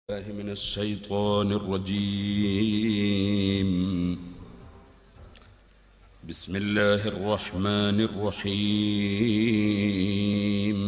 الله من الشيطان الرجيم بسم الله الرحمن الرحيم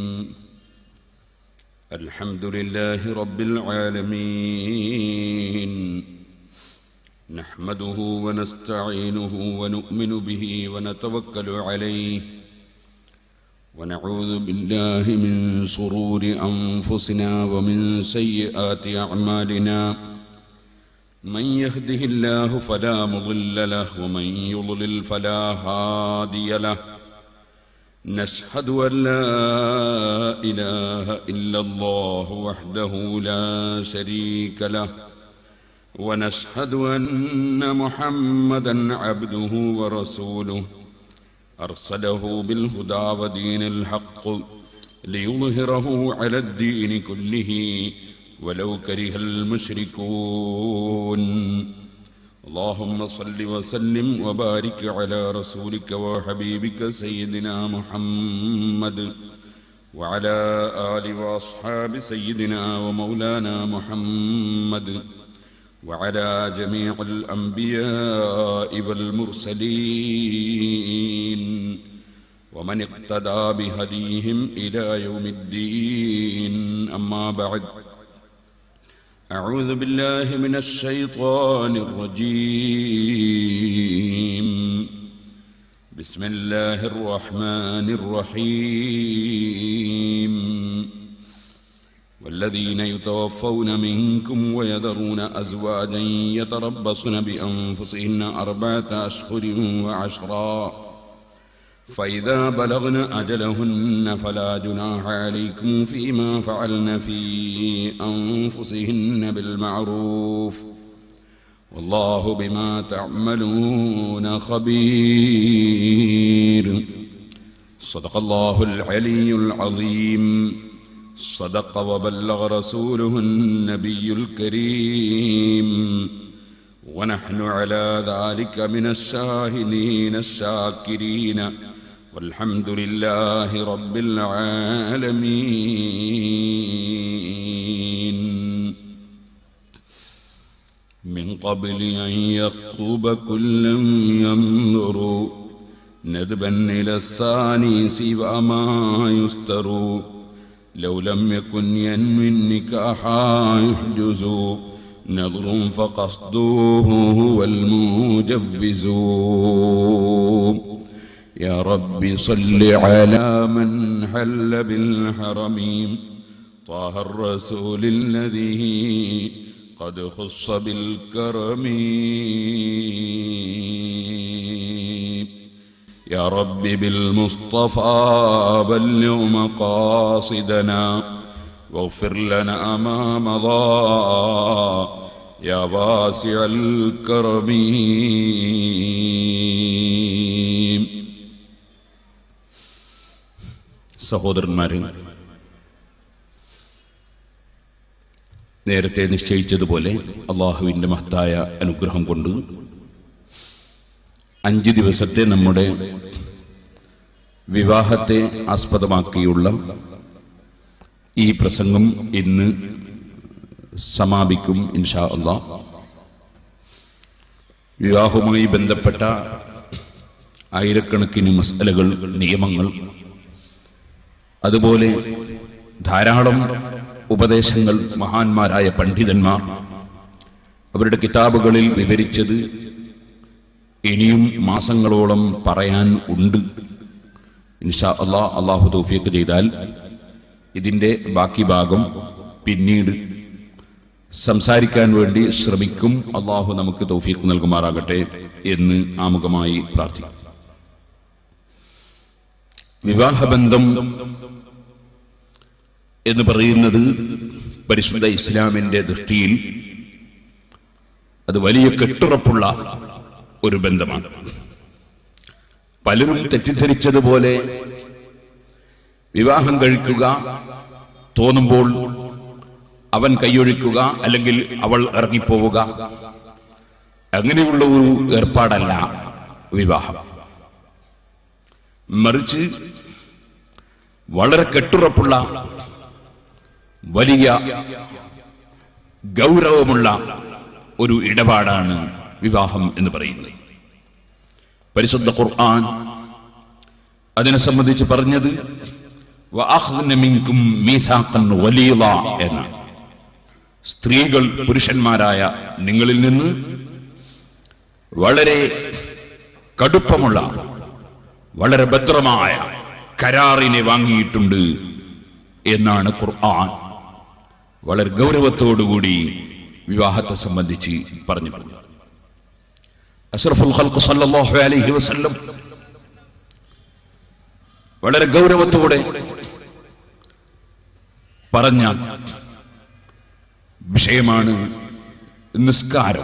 الحمد لله رب العالمين نحمده ونستعينه ونؤمن به ونتوكل عليه ونعوذ بالله من شرور أنفسنا ومن سيئات أعمالنا من يهده الله فلا مضل له ومن يضلل فلا هادي له نشهد أن لا إله إلا الله وحده لا شريك له ونشهد أن محمدا عبده ورسوله أرسله بالهدى ودين الحق ليظهره على الدين كله ولو كره المشركون اللهم صل وسلم وبارك على رسولك وحبيبك سيدنا محمد وعلى آل وأصحاب سيدنا ومولانا محمد وعلى جميع الأنبياء والمرسلين ومن اقتدى بهديهم إلى يوم الدين أما بعد أعوذ بالله من الشيطان الرجيم بسم الله الرحمن الرحيم والذين يتوفون منكم ويذرون أزواجا يتربصن بأنفسهن أربعة أشهر وعشرا فإذا بلغن أجلهن فلا جناح عليكم فيما فعلن في أنفسهن بالمعروف والله بما تعملون خبير صدق الله العلي العظيم صدق وبلغ رسوله النبي الكريم ونحن على ذلك من الشاهدين الشاكرين والحمد لله رب العالمين من قبل أن يخطب كلا ينظر ندبا إلى الثاني سوى ما يستر لو لم يكن ينوي النكاح يحجز نظر فقصده هو المجوز يا رب صل على من حل بالحرم طه الرسول الذي قد خص بالكرم يا رب بالمصطفى بلغ مقاصدنا واغفر لنا ما مضى يا واسع الكرم സഹോദരന്മാരെ നേരത്തെ നിശ്ചയിച്ചതുപോലെ അള്ളാഹുവിൻ്റെ മഹത്തായ അനുഗ്രഹം കൊണ്ട് അഞ്ച് ദിവസത്തെ നമ്മുടെ വിവാഹത്തെ ആസ്പദമാക്കിയുള്ള ഈ പ്രസംഗം ഇന്ന് സമാപിക്കും ഇൻഷാ അള്ളാ വിവാഹവുമായി ബന്ധപ്പെട്ട ആയിരക്കണക്കിന് മസലകൾ നിയമങ്ങൾ അതുപോലെ ധാരാളം ഉപദേശങ്ങൾ മഹാന്മാരായ പണ്ഡിതന്മാർ അവരുടെ കിതാബുകളിൽ വിവരിച്ചത് ഇനിയും മാസങ്ങളോളം പറയാൻ ഉണ്ട് ഇൻഷാ അള്ളാ അള്ളാഹു തൗഫീഖ് ചെയ്താൽ ഇതിൻ്റെ ബാക്കി ഭാഗം പിന്നീട് സംസാരിക്കാൻ വേണ്ടി ശ്രമിക്കും അള്ളാഹു നമുക്ക് തൗഫീഖ് നൽകുമാറാകട്ടെ എന്ന് ആമുഖമായി പ്രാർത്ഥിക്കും വിവാഹബന്ധം എന്ന് പറയുന്നത് പരിശുദ്ധ ഇസ്ലാമിന്റെ ദൃഷ്ടിയിൽ അത് വലിയ കെട്ടുറപ്പുള്ള ഒരു ബന്ധമാണ് പലരും തെറ്റിദ്ധരിച്ചതുപോലെ വിവാഹം കഴിക്കുക തോന്നുമ്പോൾ അവൻ കൈയൊഴിക്കുക അല്ലെങ്കിൽ അവൾ ഇറങ്ങിപ്പോവുക അങ്ങനെയുള്ള ഒരു ഏർപ്പാടല്ല വിവാഹം മറിച്ച് വളരെ കെട്ടുറപ്പുള്ള വലിയ ഗൗരവമുള്ള ഒരു ഇടപാടാണ് വിവാഹം എന്ന് പറയുന്നത് പരിശുദ്ധ ഖുർആൻ അതിനെ സംബന്ധിച്ച് പറഞ്ഞത് വഅഖ്ദന മിൻകും മീസാഖൻ വലീള എന്നാണ് സ്ത്രീകൾ പുരുഷന്മാരായ നിങ്ങളിൽ നിന്ന് വളരെ കടുപ്പമുള്ള വളരെ ഭദ്രമായ കരാറിനെ വാങ്ങിയിട്ടുണ്ട് എന്നാണ് ഖുർആൻ വളരെ ഗൗരവത്തോടുകൂടി വിവാഹത്തെ സംബന്ധിച്ച് പറഞ്ഞിട്ടുള്ളത് അഷ്റഫുൽ ഖൽഖ് സല്ലല്ലാഹു അലൈഹി വസല്ലം വളരെ ഗൗരവത്തോടെ പറഞ്ഞ വിഷയമാണ് നിസ്കാരം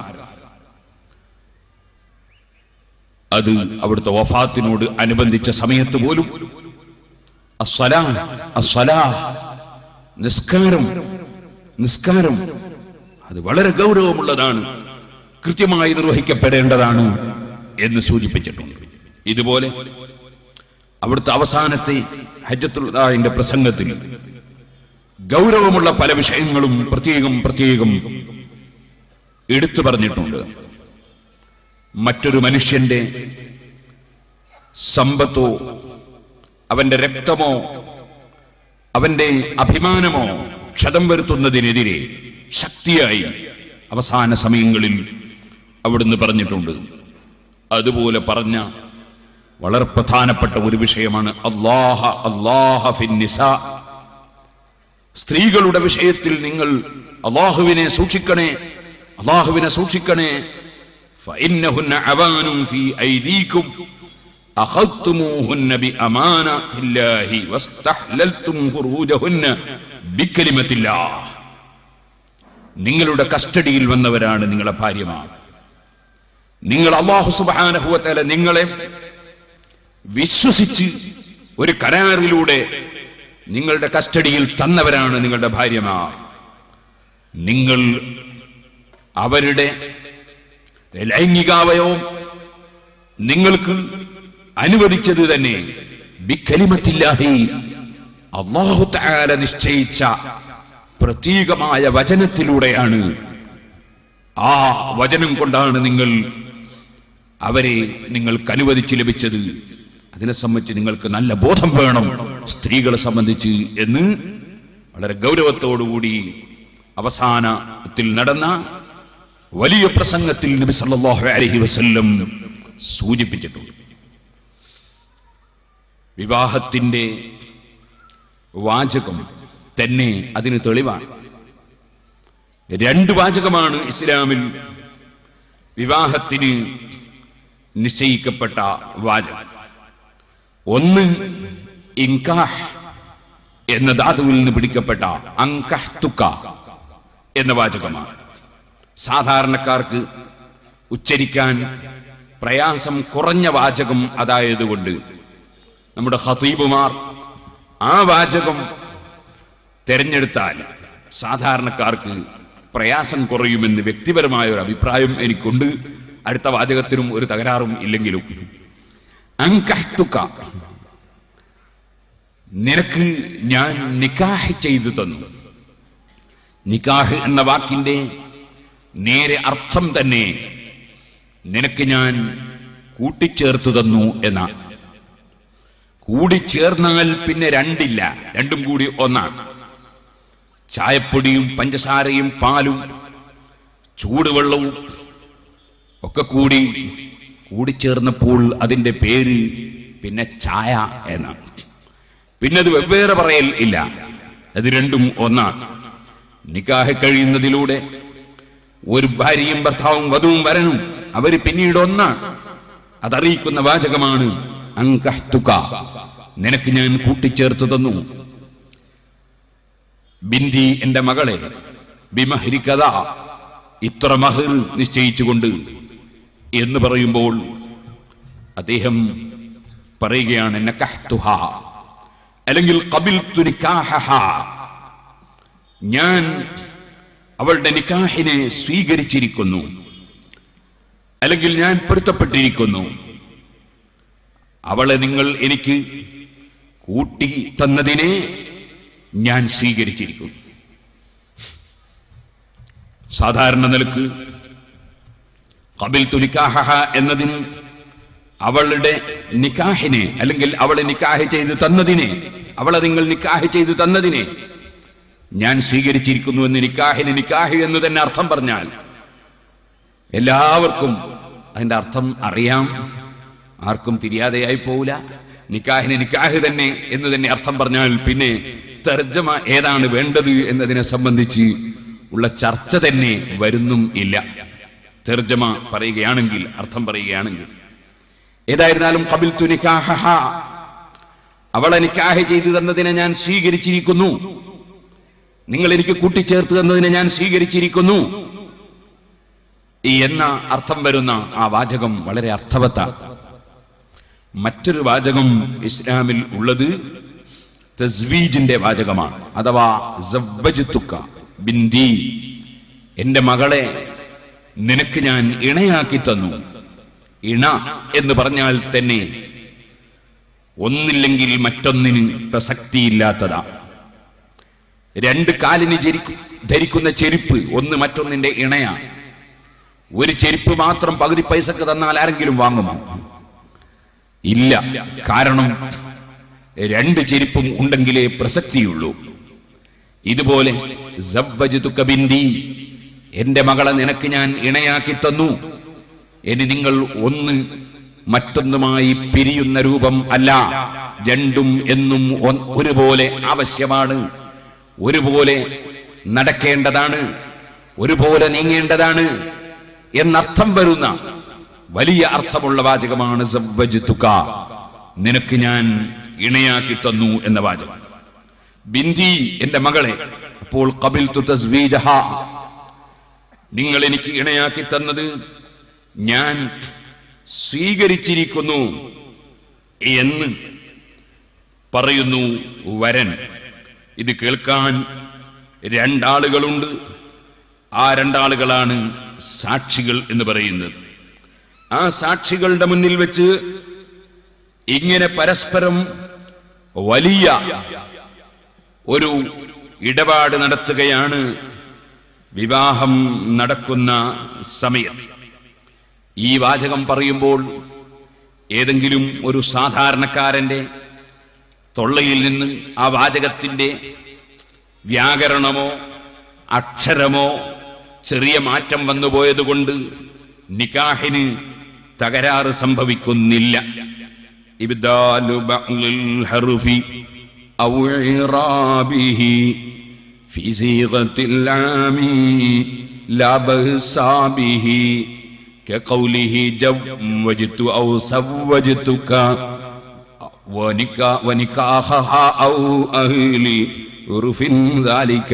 അത് അവിടുത്തെ വഫാത്തിനോട് അനുബന്ധിച്ച സമയത്ത് പോലും അസ്വലാ അസ്വലാ നിസ്കാരം നിസ്കാരം അത് വളരെ ഗൗരവമുള്ളതാണ് കൃത്യമായി നിർവഹിക്കപ്പെടേണ്ടതാണ് എന്ന് സൂചിപ്പിച്ചിട്ടുണ്ട് ഇതുപോലെ അവിടുത്തെ അവസാനത്തെ ഹജ്ജത്തുള്ളതാഹിന്റെ പ്രസംഗത്തിൽ ഗൗരവമുള്ള പല വിഷയങ്ങളും പ്രത്യേകം പ്രത്യേകം എടുത്തു പറഞ്ഞിട്ടുണ്ട് മറ്റൊരു മനുഷ്യന്റെ സമ്പത്തോ അവന്റെ രക്തമോ അവന്റെ അഭിമാനമോ ക്ഷതം വരുത്തുന്നതിനെതിരെ ശക്തിയായി അവസാന സമയങ്ങളിൽ അവിടുന്ന് പറഞ്ഞിട്ടുണ്ട് അതുപോലെ പറഞ്ഞ വളരെ പ്രധാനപ്പെട്ട ഒരു വിഷയമാണ് അള്ളാഹ അള്ളാഹ ഫിന്നിസ സ്ത്രീകളുടെ വിഷയത്തിൽ നിങ്ങൾ അള്ളാഹുവിനെ സൂക്ഷിക്കണേ അള്ളാഹുവിനെ സൂക്ഷിക്കണേ فإنهن عوان في أيديكم أخذتموهن بأمانة الله واستحللتم فروجهن بكلمة الله നിങ്ങളുടെ കസ്റ്റഡിയിൽ വന്നവരാണ് നിങ്ങളെ ഭാര്യമാർ നിങ്ങൾ അള്ളാഹു സുബാനഹുവത്തല നിങ്ങളെ വിശ്വസിച്ച് ഒരു കരാറിലൂടെ നിങ്ങളുടെ കസ്റ്റഡിയിൽ തന്നവരാണ് നിങ്ങളുടെ ഭാര്യമാർ നിങ്ങൾ അവരുടെ ലൈംഗികാവയവും നിങ്ങൾക്ക് അനുവദിച്ചത് തന്നെ ബിക്കലിമത്തില്ലാഹി അള്ളാഹു തആല നിശ്ചയിച്ച പ്രത്യേകമായ വചനത്തിലൂടെയാണ് ആ വചനം കൊണ്ടാണ് നിങ്ങൾ അവരെ നിങ്ങൾക്ക് അനുവദിച്ച് ലഭിച്ചത് അതിനെ സംബന്ധിച്ച് നിങ്ങൾക്ക് നല്ല ബോധം വേണം സ്ത്രീകളെ സംബന്ധിച്ച് എന്ന് വളരെ ഗൗരവത്തോടുകൂടി അവസാനത്തിൽ നടന്ന വലിയ പ്രസംഗത്തിൽ നബി സല്ലല്ലാഹു അലൈഹി വസല്ലം സൂചിപ്പിച്ചിട്ടുണ്ട് വിവാഹത്തിന്റെ വാചകം തന്നെ അതിന് തെളിവാണ് രണ്ട് വാചകമാണ് ഇസ്ലാമിൽ വിവാഹത്തിന് നിശ്ചയിക്കപ്പെട്ട വാചകം ഒന്ന് ഇൻകാഹ് എന്ന ധാതുവിൽ നിന്ന് പിടിക്കപ്പെട്ട അങ്കഹ്തുക്ക എന്ന വാചകമാണ് സാധാരണക്കാർക്ക് ഉച്ചരിക്കാൻ പ്രയാസം കുറഞ്ഞ വാചകം അതായതുകൊണ്ട് നമ്മുടെ ഹതീബുമാർ ആ വാചകം തെരഞ്ഞെടുത്താൽ സാധാരണക്കാർക്ക് പ്രയാസം കുറയുമെന്ന് വ്യക്തിപരമായ ഒരു അഭിപ്രായം എനിക്കുണ്ട് അടുത്ത വാചകത്തിനും ഒരു തകരാറും ഇല്ലെങ്കിലും അങ്കഹ്തുക്ക നിനക്ക് ഞാൻ നിക്കാഹ് ചെയ്തു തന്നു നിക്കാഹ് എന്ന വാക്കിന്റെ നേരെ അർത്ഥം തന്നെ നിനക്ക് ഞാൻ കൂട്ടിച്ചേർത്തു തന്നു എന്നാണ് കൂടിച്ചേർന്നാൽ പിന്നെ രണ്ടില്ല രണ്ടും കൂടി ഒന്നാണ് ചായപ്പൊടിയും പഞ്ചസാരയും പാലും ചൂടുവെള്ളവും ഒക്കെ കൂടി കൂടിച്ചേർന്നപ്പോൾ അതിന്റെ പേര് പിന്നെ ചായ എന്നാണ് പിന്നെ അത് വെവ്വേറെ പറയൽ ഇല്ല അത് രണ്ടും ഒന്നാണ് നിക്കാഹ് കഴിയുന്നതിലൂടെ ഒരു ഭാര്യയും ഭർത്താവും വധുവും വരനും അവര് പിന്നീട് ഒന്നാണ് അതറിയിക്കുന്ന വാചകമാണ് അങ്കഹ്തുക നിനക്ക് ഞാൻ കൂട്ടിച്ചേർത്ത് തന്നു ബിന്ദി എന്റെ മകളെ ബിമഹരിക്കഥ ഇത്ര മഹർ നിശ്ചയിച്ചുകൊണ്ട് എന്ന് പറയുമ്പോൾ അദ്ദേഹം പറയുകയാണ് നക്കഹ്തുഹ അല്ലെങ്കിൽ കബിൽതു നിക്കാഹഹ ഞാൻ അവളുടെ നിക്കാഹിനെ സ്വീകരിച്ചിരിക്കുന്നു അല്ലെങ്കിൽ ഞാൻ പൊരുത്തപ്പെട്ടിരിക്കുന്നു അവളെ നിങ്ങൾ എനിക്ക് കൂട്ടി തന്നതിനെ ഞാൻ സ്വീകരിച്ചിരിക്കുന്നു സാധാരണ നിലക്ക് കബിൽ തുനിക്കാഹ എന്നതിന് അവളുടെ നിക്കാഹിനെ അല്ലെങ്കിൽ അവളെ നിക്കാഹ് ചെയ്ത് തന്നതിനെ അവളെ നിങ്ങൾ നിക്കാഹ് ചെയ്ത് തന്നതിനെ ഞാൻ സ്വീകരിച്ചിരിക്കുന്നു എന്ന് നിക്കാഹിന് നിക്കാഹ് എന്ന് തന്നെ അർത്ഥം പറഞ്ഞാൽ എല്ലാവർക്കും അതിന്റെ അർത്ഥം അറിയാം ആർക്കും തിരിയാതെയായി പോവില്ല നിക്കാഹിന് നിക്കാഹ് തന്നെ എന്ന് തന്നെ അർത്ഥം പറഞ്ഞാൽ പിന്നെ തർജ്ജമ ഏതാണ് വേണ്ടത് എന്നതിനെ സംബന്ധിച്ച് ഉള്ള ചർച്ച തന്നെ വരുന്നും ഇല്ല തർജ്ജമ പറയുകയാണെങ്കിൽ അർത്ഥം പറയുകയാണെങ്കിൽ ഏതായിരുന്നാലും കബിൽ നിക്കാഹ അവളെ നിക്കാഹ് ചെയ്തു തന്നതിനെ ഞാൻ സ്വീകരിച്ചിരിക്കുന്നു നിങ്ങൾ എനിക്ക് കൂട്ടിച്ചേർത്ത് തന്നതിനെ ഞാൻ സ്വീകരിച്ചിരിക്കുന്നു ഈ എന്ന അർത്ഥം വരുന്ന ആ വാചകം വളരെ അർത്ഥവത്താണ് മറ്റൊരു വാചകം ഇസ്ലാമിൽ ഉള്ളത് തസ്വീജിന്റെ വാചകമാണ് അഥവാ സവ്വജ്തുക്ക ബിന്ദി എന്റെ മകളെ നിനക്ക് ഞാൻ ഇണയാക്കി തന്നു ഇണ എന്ന് പറഞ്ഞാൽ തന്നെ ഒന്നില്ലെങ്കിൽ മറ്റൊന്നിന് പ്രസക്തിയില്ലാത്തതാ രണ്ട് കാലിന് ജരിക്കു- ധരിക്കുന്ന ചെരുപ്പ് ഒന്ന് മറ്റൊന്നിന്റെ ഇണയാണ് ഒരു ചെരുപ്പ് മാത്രം പകുതി പൈസക്ക് തന്നാൽ ആരെങ്കിലും വാങ്ങുമോ ഇല്ല കാരണം രണ്ട് ചെരുപ്പും ഉണ്ടെങ്കിലേ പ്രസക്തിയുള്ളൂ ഇതുപോലെ സവ്വജ്തുക ബിന്ദി എന്റെ മകളെ നിനക്ക് ഞാൻ ഇണയാക്കി തന്നു ഇനി നിങ്ങൾ ഒന്ന് മറ്റൊന്നുമായി പിരിയുന്ന രൂപം അല്ല രണ്ടും എന്നും ഒ- ഒരുപോലെ ആവശ്യമാണ് ഒരുപോലെ നടക്കേണ്ടതാണ് ഒരുപോലെ നീങ്ങേണ്ടതാണ് എന്നർത്ഥം വരുന്ന വലിയ അർത്ഥമുള്ള വാചകമാണ് സവ്വജ്തുക നിനക്ക് ഞാൻ ഇണയാക്കി തന്നു എന്ന വാചകം ബിന്ദി എന്റെ മകളെ അപ്പോൾ കപിൽ തസ്വീജഹ നിങ്ങൾ എനിക്ക് ഇണയാക്കി തന്നത് ഞാൻ സ്വീകരിച്ചിരിക്കുന്നു എന്ന് പറയുന്നു വരൻ ഇത് കേൾക്കാൻ രണ്ടാളുകളുണ്ട് ആ രണ്ടാളുകളാണ് സാക്ഷികൾ എന്ന് പറയുന്നത് ആ സാക്ഷികളുടെ മുന്നിൽ വെച്ച് ഇങ്ങനെ പരസ്പരം വലിയ ഒരു ഇടപാട് നടത്തുകയാണ് വിവാഹം നടക്കുന്ന സമയത്ത് ഈ വാചകം പറയുമ്പോൾ ഏതെങ്കിലും ഒരു സാധാരണക്കാരന്റെ തൊള്ളയിൽ നിന്ന് ആ വാചകത്തിന്റെ വ്യാകരണമോ അക്ഷരമോ ചെറിയ മാറ്റം വന്നുപോയതുകൊണ്ട് നിക്കാഹിന് തകരാറ് സംഭവിക്കുന്നില്ല ഇബ്ദാലു ബഅ്ലിൽ ഹർഫി ഔ ഇറാബിഹി في صيغة العام لا بأس به كقوله جوجت أو سوجتك ونكا ونكاحها أو أهل عرف ذلك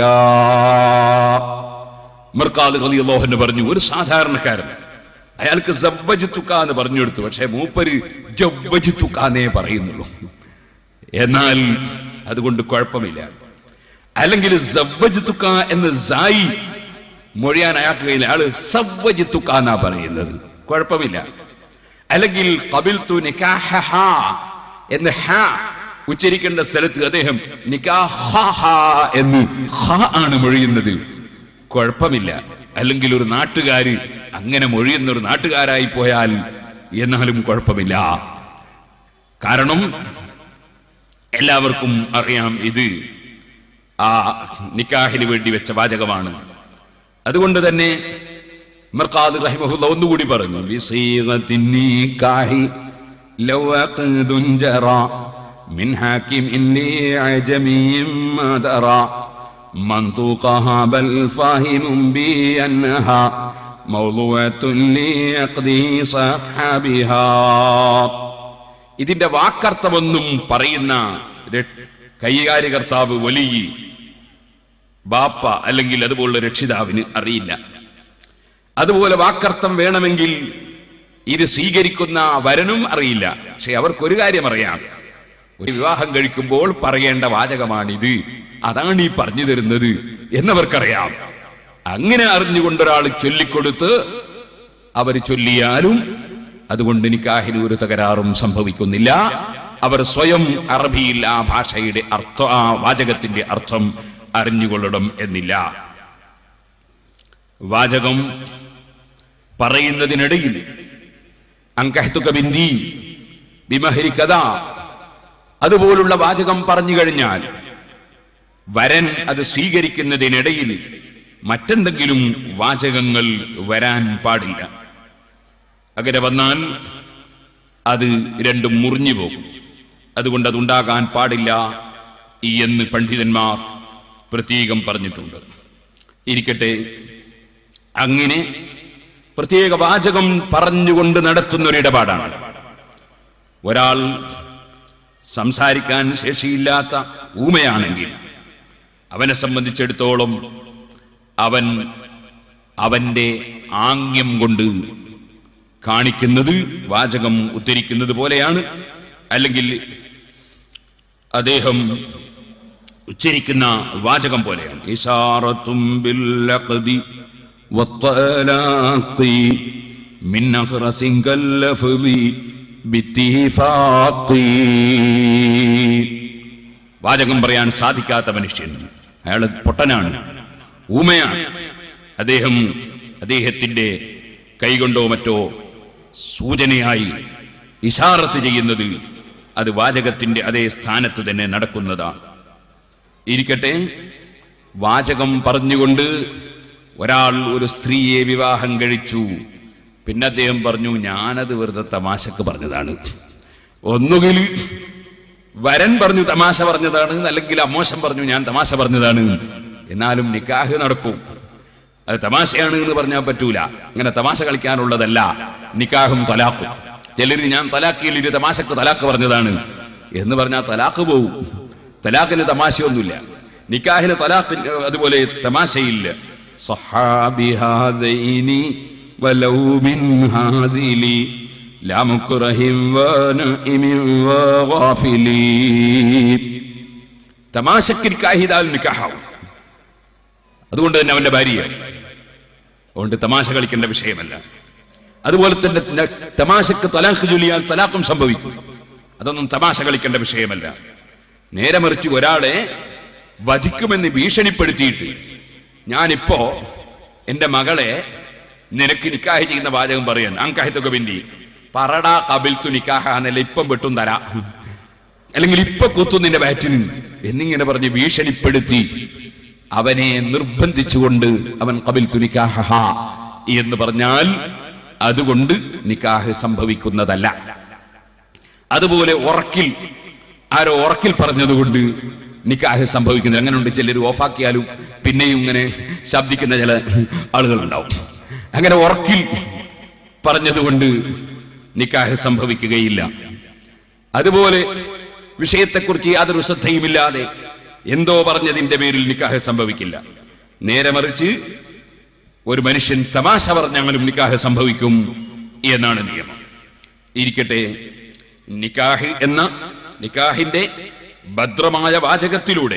മിർക്കാദ് റളിയല്ലാഹു അൻഹു പറഞ്ഞു ഒരു സാധാരണക്കാരൻ അയാൾക്ക് സവ്വജ്തുക എന്ന് പറഞ്ഞു കൊടുത്തു പക്ഷേ മൂപ്പര് ജവ്വജ്തുക എന്നേ പറയുന്നുള്ളൂ എന്നാൽ അതുകൊണ്ട് കുഴപ്പമില്ല അല്ലെങ്കിൽ സവ്വജ്തുക എന്ന് സായി മൊഴിയാൻ അയാൾക്ക് കഴിയില്ല അയാള് സവ്വജ്തുക എന്നാ പറയുന്നത് കുഴപ്പമില്ല അല്ലെങ്കിൽ കബിൽത്തു നിക്കാഹ എന്ന് ഹ ഉച്ചരിക്കേണ്ട സ്ഥലത്ത് അദ്ദേഹം നിക്കാഹ എന്ന് ഹ ആണ് മൊഴിയുന്നത് കുഴപ്പമില്ല അല്ലെങ്കിൽ ഒരു നാട്ടുകാര് അങ്ങനെ മൊഴിയുന്ന ഒരു നാട്ടുകാരായി പോയാൽ എന്നാലും കുഴപ്പമില്ല കാരണം എല്ലാവർക്കും അറിയാം ഇത് ആ നിക്കാഹിന് വേണ്ടി വെച്ച വാചകമാണ് അതുകൊണ്ട് തന്നെ മർക്കാദ് റഹിമഹുല്ല ഒന്നുകൂടി പറഞ്ഞു ബിസീഗത്തിൻ നിക്കാഹി ലൗ അഖദുൻ ജറാ മിൻ ഹാകിം ഇന്നി അജമിയും മദറാ منطوقها بل فاهم بأنها موضوعة ليقضي صحابها ഇതിന്റെ വാക്കർത്ഥമൊന്നും പറയുന്ന ര- കൈകാര്യകർത്താവ് വലിയ ബാപ്പ അല്ലെങ്കിൽ അതുപോലുള്ള രക്ഷിതാവിന് അറിയില്ല അതുപോലെ വാക്കർത്ഥം വേണമെങ്കിൽ ഇത് സ്വീകരിക്കുന്ന വരനും അറിയില്ല പക്ഷെ അവർക്കൊരു കാര്യം അറിയാം ഒരു വിവാഹം കഴിക്കുമ്പോൾ പറയേണ്ട വാചകമാണിത് അതാണ് ഈ പറഞ്ഞു തരുന്നത് എന്നവർക്കറിയാം അങ്ങനെ അറിഞ്ഞുകൊണ്ടൊരാൾ ചൊല്ലിക്കൊടുത്ത് അവർ ചൊല്ലിയാലും അതുകൊണ്ട് നിക്കാഹിന് ഒരു തകരാറും സംഭവിക്കുന്നില്ല അവർ സ്വയം അറബിയിൽ ആ ഭാഷയുടെ അർത്ഥ ആ വാചകത്തിന്റെ അർത്ഥം അറിഞ്ഞുകൊള്ളണം എന്നില്ല വാചകം പറയുന്നതിനിടയിൽ അങ്കഹത്തുക ബിന്ദി ബിമഹരി കഥ അതുപോലുള്ള വാചകം പറഞ്ഞു കഴിഞ്ഞാൽ വരൻ അത് സ്വീകരിക്കുന്നതിനിടയിൽ മറ്റെന്തെങ്കിലും വാചകങ്ങൾ വരാൻ പാടില്ല അങ്ങനെ വന്നാൽ അത് രണ്ടും മുറിഞ്ഞു പോകും അതുകൊണ്ട് അതുണ്ടാകാൻ പാടില്ല എന്ന് പണ്ഡിതന്മാർ പ്രത്യേകം പറഞ്ഞിട്ടുണ്ട് ഇരിക്കട്ടെ അങ്ങനെ പ്രത്യേക വാചകം പറഞ്ഞുകൊണ്ട് നടത്തുന്ന ഒരു ഇടപാടാണ് ഒരാൾ സംസാരിക്കാൻ ശേഷിയില്ലാത്ത ഊമയാണെങ്കിൽ അവനെ സംബന്ധിച്ചിടത്തോളം അവൻ അവന്റെ ആംഗ്യം കൊണ്ട് കാണിക്കുന്നത് വാചകം ഉദ്ധരിക്കുന്നത് പോലെയാണ് അല്ലെങ്കിൽ അദ്ദേഹം ഉച്ചരിക്കുന്ന വാചകം പോലെയാണ് ഇഷാറത്തും ബില്ലഖദി വത്തലാഖി മിൻ അഖ്റസിൻ കല്ലഫദി ബിത്തിഫാഖി വാചകം പറയാൻ സാധിക്കാത്ത മനുഷ്യൻ അയാൾ പൊട്ടനാണ് ഊമയാണ് അദ്ദേഹം അദ്ദേഹത്തിന്റെ കൈകൊണ്ടോ മറ്റോ സൂചനയായി ഇഷാറത്ത് ചെയ്യുന്നത് അത് വാചകത്തിന്റെ അതേ സ്ഥാനത്ത് തന്നെ നടക്കുന്നതാണ് ഇരിക്കട്ടെ വാചകം പറഞ്ഞുകൊണ്ട് ഒരാൾ ഒരു സ്ത്രീയെ വിവാഹം കഴിച്ചു പിന്നെ അദ്ദേഹം പറഞ്ഞു ഞാനത് വെറുതെ തമാശക്ക് പറഞ്ഞതാണ് ഒന്നുകിൽ വരൻ പറഞ്ഞു തമാശ പറഞ്ഞതാണ് അല്ലെങ്കിൽ അമോശം പറഞ്ഞു ഞാൻ തമാശ പറഞ്ഞതാണ് എന്നാലും നിക്കാഹ് നടക്കും അത് തമാശയാണ് എന്ന് പറഞ്ഞാൽ പറ്റൂല അങ്ങനെ തമാശ കളിക്കാനുള്ളതല്ല നിക്കാഹും തലാഖും ചിലർ ഞാൻ തലാക്കിയിൽ ഒരു തമാശക്ക് തലാക്ക് പറഞ്ഞതാണ് എന്ന് പറഞ്ഞാൽ തലാക്ക് പോവും തലാഖിന് തമാശയൊന്നുമില്ല നിക്കാഹിന് തലാഖ് അതുപോലെ തമാശയില്ല صحابي هذين ولو من هازلي لا مكره ونائم وغافل തമാശക്ക് നിക്കാഹിതാൽ നിക്കാഹാവും അതുകൊണ്ട് തന്നെ അവന്റെ ഭാര്യ അതുകൊണ്ട് തമാശ കളിക്കേണ്ട വിഷയമല്ല അതുപോലെ തന്നെ ന- തമാശക്ക് തലാഖ് ചൊല്ലിയാൽ തലാഖും സംഭവിക്കും അതൊന്നും തമാശ കളിക്കേണ്ട വിഷയമല്ല നേരെ മറിച്ച് ഒരാളെ വധിക്കുമെന്ന് ഭീഷണിപ്പെടുത്തിയിട്ട് ഞാനിപ്പോ എന്റെ മകളെ നിനക്ക് നിക്കാഹ് ചെയ്യുന്ന വാചകം പറയാൻ അങ്കാഹിത്തൊക്കെ പിന്തി പറടാ കബിൽത്തു നിക്കാഹ എന്നല്ല ഇപ്പം വെട്ടും തരാ അല്ലെങ്കിൽ ഇപ്പൊ കുത്തു നിന്റെ ബാറ്റിന് എന്നിങ്ങനെ പറഞ്ഞ് ഭീഷണിപ്പെടുത്തി അവനെ നിർബന്ധിച്ചുകൊണ്ട് അവൻ കബിൽ തുനിക്കാഹ എന്ന് പറഞ്ഞാൽ അതുകൊണ്ട് നിക്കാഹ് സംഭവിക്കുന്നതല്ല അതുപോലെ ഉറക്കിൽ ആരോ ഉറക്കിൽ പറഞ്ഞതുകൊണ്ട് നിക്കാഹ് സംഭവിക്കുന്നത് അങ്ങനെ ഉണ്ട് ചിലർ ഓഫാക്കിയാലും പിന്നെയും ഇങ്ങനെ ശബ്ദിക്കുന്ന ചില ആളുകളുണ്ടാവും അങ്ങനെ ഉറക്കിൽ പറഞ്ഞതുകൊണ്ട് നിക്കാഹ് സംഭവിക്കുകയില്ല അതുപോലെ വിഷയത്തെക്കുറിച്ച് യാതൊരു ശ്രദ്ധയുമില്ലാതെ എന്തോ പറഞ്ഞതിന്റെ പേരിൽ നിക്കാഹ് സംഭവിക്കില്ല നേരെ മറിച്ച് ഒരു മനുഷ്യൻ തമാശ പറഞ്ഞാലും നിക്കാഹ് സംഭവിക്കും എന്നാണ് നിയമം ഇരിക്കട്ടെ നിക്കാഹ് എന്ന നിക്കാഹിന്റെ ഭദ്രമായ വാചകത്തിലൂടെ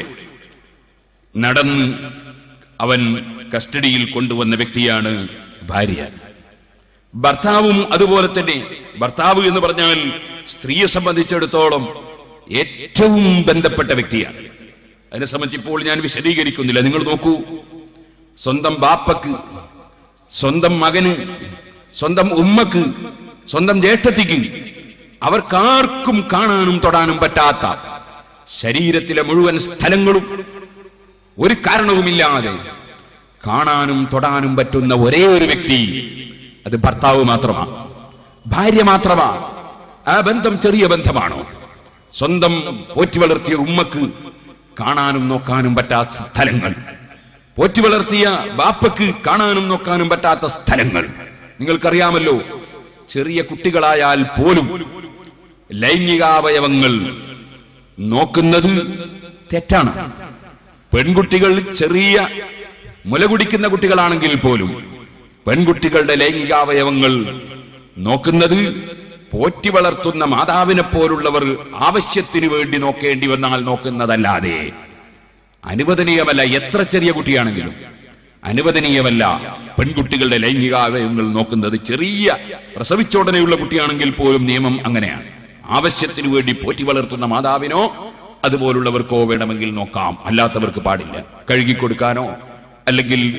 നടന്ന് അവൻ കസ്റ്റഡിയിൽ കൊണ്ടുവന്ന വ്യക്തിയാണ് ഭാര്യ ഭർത്താവും അതുപോലെ തന്നെ ഭർത്താവ് എന്ന് പറഞ്ഞാൽ സ്ത്രീയെ സംബന്ധിച്ചിടത്തോളം ഏറ്റവും ബന്ധപ്പെട്ട വ്യക്തിയാണ് അതിനെ സംബന്ധിച്ച് ഇപ്പോൾ ഞാൻ വിശദീകരിക്കുന്നില്ല നിങ്ങൾ നോക്കൂ സ്വന്തം ബാപ്പക്ക് സ്വന്തം മകന് സ്വന്തം ഉമ്മക്ക് സ്വന്തം ജ്യേഷ്ഠത്തിക്ക് അവർക്കാർക്കും കാണാനും തൊടാനും പറ്റാത്ത ശരീരത്തിലെ മുഴുവൻ സ്ഥലങ്ങളും ഒരു കാരണവുമില്ലാതെ കാണാനും തൊടാനും പറ്റുന്ന ഒരേ ഒരു വ്യക്തി അത് ഭർത്താവ് മാത്രമാണ് ഭാര്യ മാത്രമാണ് ആ ബന്ധം ചെറിയ ബന്ധമാണോ സ്വന്തം പോറ്റി വളർത്തിയ ഉമ്മക്ക് കാണാനും നോക്കാനും പറ്റാത്ത സ്ഥലങ്ങൾ പോറ്റി വളർത്തിയ ബാപ്പക്ക് കാണാനും നോക്കാനും പറ്റാത്ത സ്ഥലങ്ങൾ നിങ്ങൾക്കറിയാമല്ലോ ചെറിയ കുട്ടികളായാൽ പോലും ലൈംഗികാവയവങ്ങൾ നോക്കുന്നത് തെറ്റാണ് പെൺകുട്ടികൾ ചെറിയ മുല കുടിക്കുന്ന കുട്ടികളാണെങ്കിൽ പോലും പെൺകുട്ടികളുടെ ലൈംഗികാവയവങ്ങൾ നോക്കുന്നത് പോറ്റി വളർത്തുന്ന മാതാവിനെ പോലുള്ളവർ ആവശ്യത്തിന് വേണ്ടി നോക്കേണ്ടി വന്നാൽ നോക്കുന്നതല്ലാതെ അനുവദനീയമല്ല എത്ര ചെറിയ കുട്ടിയാണെങ്കിലും അനുവദനീയമല്ല പെൺകുട്ടികളുടെ ലൈംഗികാവയവങ്ങൾ നോക്കുന്നത് ചെറിയ പ്രസവിച്ചോടനെയുള്ള കുട്ടിയാണെങ്കിൽ പോലും നിയമം അങ്ങനെയാണ് ആവശ്യത്തിന് വേണ്ടി പോറ്റി വളർത്തുന്ന മാതാവിനോ അതുപോലുള്ളവർക്കോ വേണമെങ്കിൽ നോക്കാം അല്ലാത്തവർക്ക് പാടില്ല കഴുകിക്കൊടുക്കാനോ അല്ലെങ്കിൽ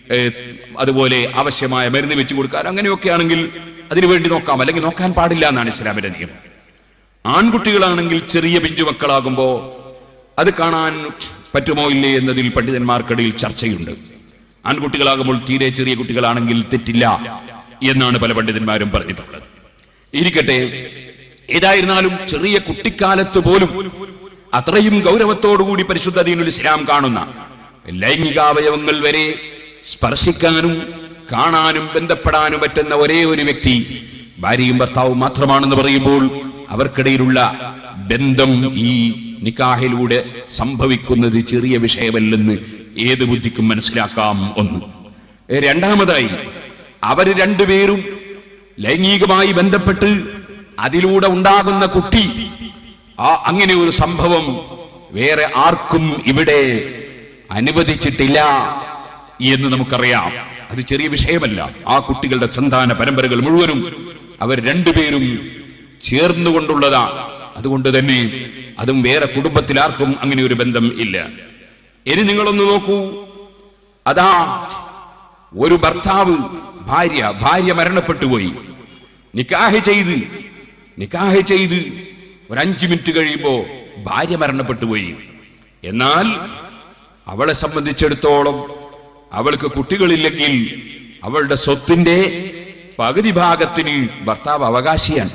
ഏ, അതുപോലെ ആവശ്യമായ മരുന്ന് വെച്ച് കൊടുക്കാൻ അങ്ങനെയൊക്കെ ആണെങ്കിൽ അതിനു വേണ്ടി നോക്കാം അല്ലെങ്കിൽ നോക്കാൻ പാടില്ല എന്നാണ് ഇസ്ലാമിന്റെ നിയമം ആൺകുട്ടികളാണെങ്കിൽ ചെറിയ പിഞ്ചു മക്കളാകുമ്പോ അത് കാണാൻ പറ്റുമോ ഇല്ലേ എന്നതിൽ പണ്ഡിതന്മാർക്കിടയിൽ ചർച്ചയുണ്ട് ആൺകുട്ടികളാകുമ്പോൾ തീരെ ചെറിയ കുട്ടികളാണെങ്കിൽ തെറ്റില്ല എന്നാണ് പല പണ്ഡിതന്മാരും പറഞ്ഞിട്ടുള്ളത് ഇരിക്കട്ടെ ഏതായിരുന്നാലും ചെറിയ കുട്ടിക്കാലത്ത് പോലും അത്രയും ഗൗരവത്തോടുകൂടി പരിശുദ്ധ ദീനുൽ ഇസ്ലാം കാണുന്ന ലൈംഗികാവയവങ്ങൾ വരെ സ്പർശിക്കാനും കാണാനും ബന്ധപ്പെടാനും പറ്റുന്ന ഒരേ ഒരു വ്യക്തി ഭാര്യയും ഭർത്താവും മാത്രമാണെന്ന് പറയുമ്പോൾ അവർക്കിടയിലുള്ള ബന്ധം ഈ നിക്കാഹിലൂടെ സംഭവിക്കുന്നത് ചെറിയ വിഷയമല്ലെന്ന് ഏത് ബുദ്ധിക്കും മനസ്സിലാക്കാം ഒന്ന് രണ്ടാമതായി അവര് രണ്ടുപേരും ലൈംഗികമായി ബന്ധപ്പെട്ട് അതിലൂടെ ഉണ്ടാകുന്ന കുട്ടി ആ അങ്ങനെ ഒരു സംഭവം വേറെ ആർക്കും ഇവിടെ അനുവദിച്ചിട്ടില്ല എന്ന് നമുക്കറിയാം അത് ചെറിയ വിഷയമല്ല ആ കുട്ടികളുടെ സന്താന പരമ്പരകൾ മുഴുവനും അവർ രണ്ടുപേരും ചേർന്നുകൊണ്ടുള്ളതാണ് അതുകൊണ്ട് തന്നെ അതും വേറെ കുടുംബത്തിൽ ആർക്കും അങ്ങനെ ഒരു ബന്ധം ഇല്ല ഇനി നിങ്ങളൊന്ന് നോക്കൂ അതാ ഒരു ഭർത്താവ് ഭാര്യ ഭാര്യ മരണപ്പെട്ടു പോയി നിക്കാഹ് ചെയ്ത് നിക്കാഹ് ചെയ്ത് ഒരു അഞ്ചു മിനിറ്റ് കഴിയുമ്പോ ഭാര്യ മരണപ്പെട്ടു പോയി എന്നാൽ അവളെ സംബന്ധിച്ചിടത്തോളം അവൾക്ക് കുട്ടികളില്ലെങ്കിൽ അവളുടെ സ്വത്തിന്റെ പകുതി ഭാഗത്തിന് ഭർത്താവ് അവകാശിയാണ്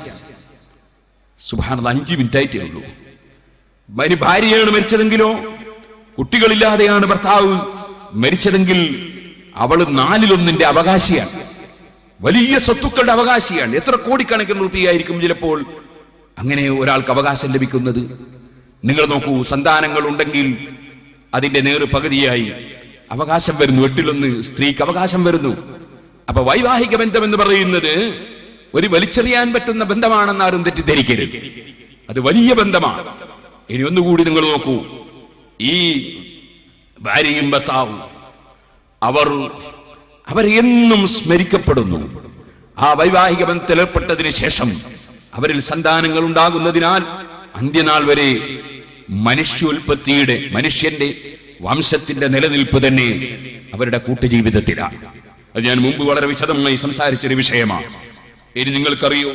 സുഭാനത് അഞ്ചു മിനിറ്റ് ആയിട്ടേ ഉള്ളൂ ഇനി ഭാര്യയാണ് മരിച്ചതെങ്കിലോ കുട്ടികളില്ലാതെയാണ് ഭർത്താവ് മരിച്ചതെങ്കിൽ അവൾ നാലിലൊന്നിന്റെ അവകാശിയാണ് വലിയ സ്വത്തുക്കളുടെ അവകാശിയാണ് എത്ര കോടിക്കണക്കിന് റുപ്പിയായിരിക്കും ചിലപ്പോൾ അങ്ങനെ ഒരാൾക്ക് അവകാശം ലഭിക്കുന്നത് നിങ്ങൾ നോക്കൂ സന്താനങ്ങൾ ഉണ്ടെങ്കിൽ അതിന്റെ നേറ് പകുതിയായി അവകാശം വരുന്നു എട്ടിലൊന്ന് സ്ത്രീക്ക് അവകാശം വരുന്നു അപ്പൊ വൈവാഹിക ബന്ധം എന്ന് പറയുന്നത് ഒരു വലിച്ചെറിയാൻ പറ്റുന്ന ബന്ധമാണെന്ന് ആരും തെറ്റിദ്ധരിക്കരുത് അത് വലിയ ബന്ധമാണ് ഇനി ഒന്നുകൂടി നിങ്ങൾ നോക്കൂ ഈ ഭാര്യയും ഭർത്താവും അവർ അവർ എന്നും സ്മരിക്കപ്പെടുന്നു ആ വൈവാഹിക ബന്ധത്തിൽ ഏർപ്പെട്ടതിന് ശേഷം അവരിൽ സന്താനങ്ങൾ ഉണ്ടാകുന്നതിനാൽ അന്ത്യനാൾ വരെ മനുഷ്യോൽപത്തിയുടെ മനുഷ്യന്റെ വംശത്തിന്റെ നിലനിൽപ്പ് തന്നെ അവരുടെ കൂട്ടുജീവിതത്തിലാണ് അത് ഞാൻ മുമ്പ് വളരെ വിശദമായി സംസാരിച്ചൊരു വിഷയമാണ് ഇനി നിങ്ങൾക്കറിയോ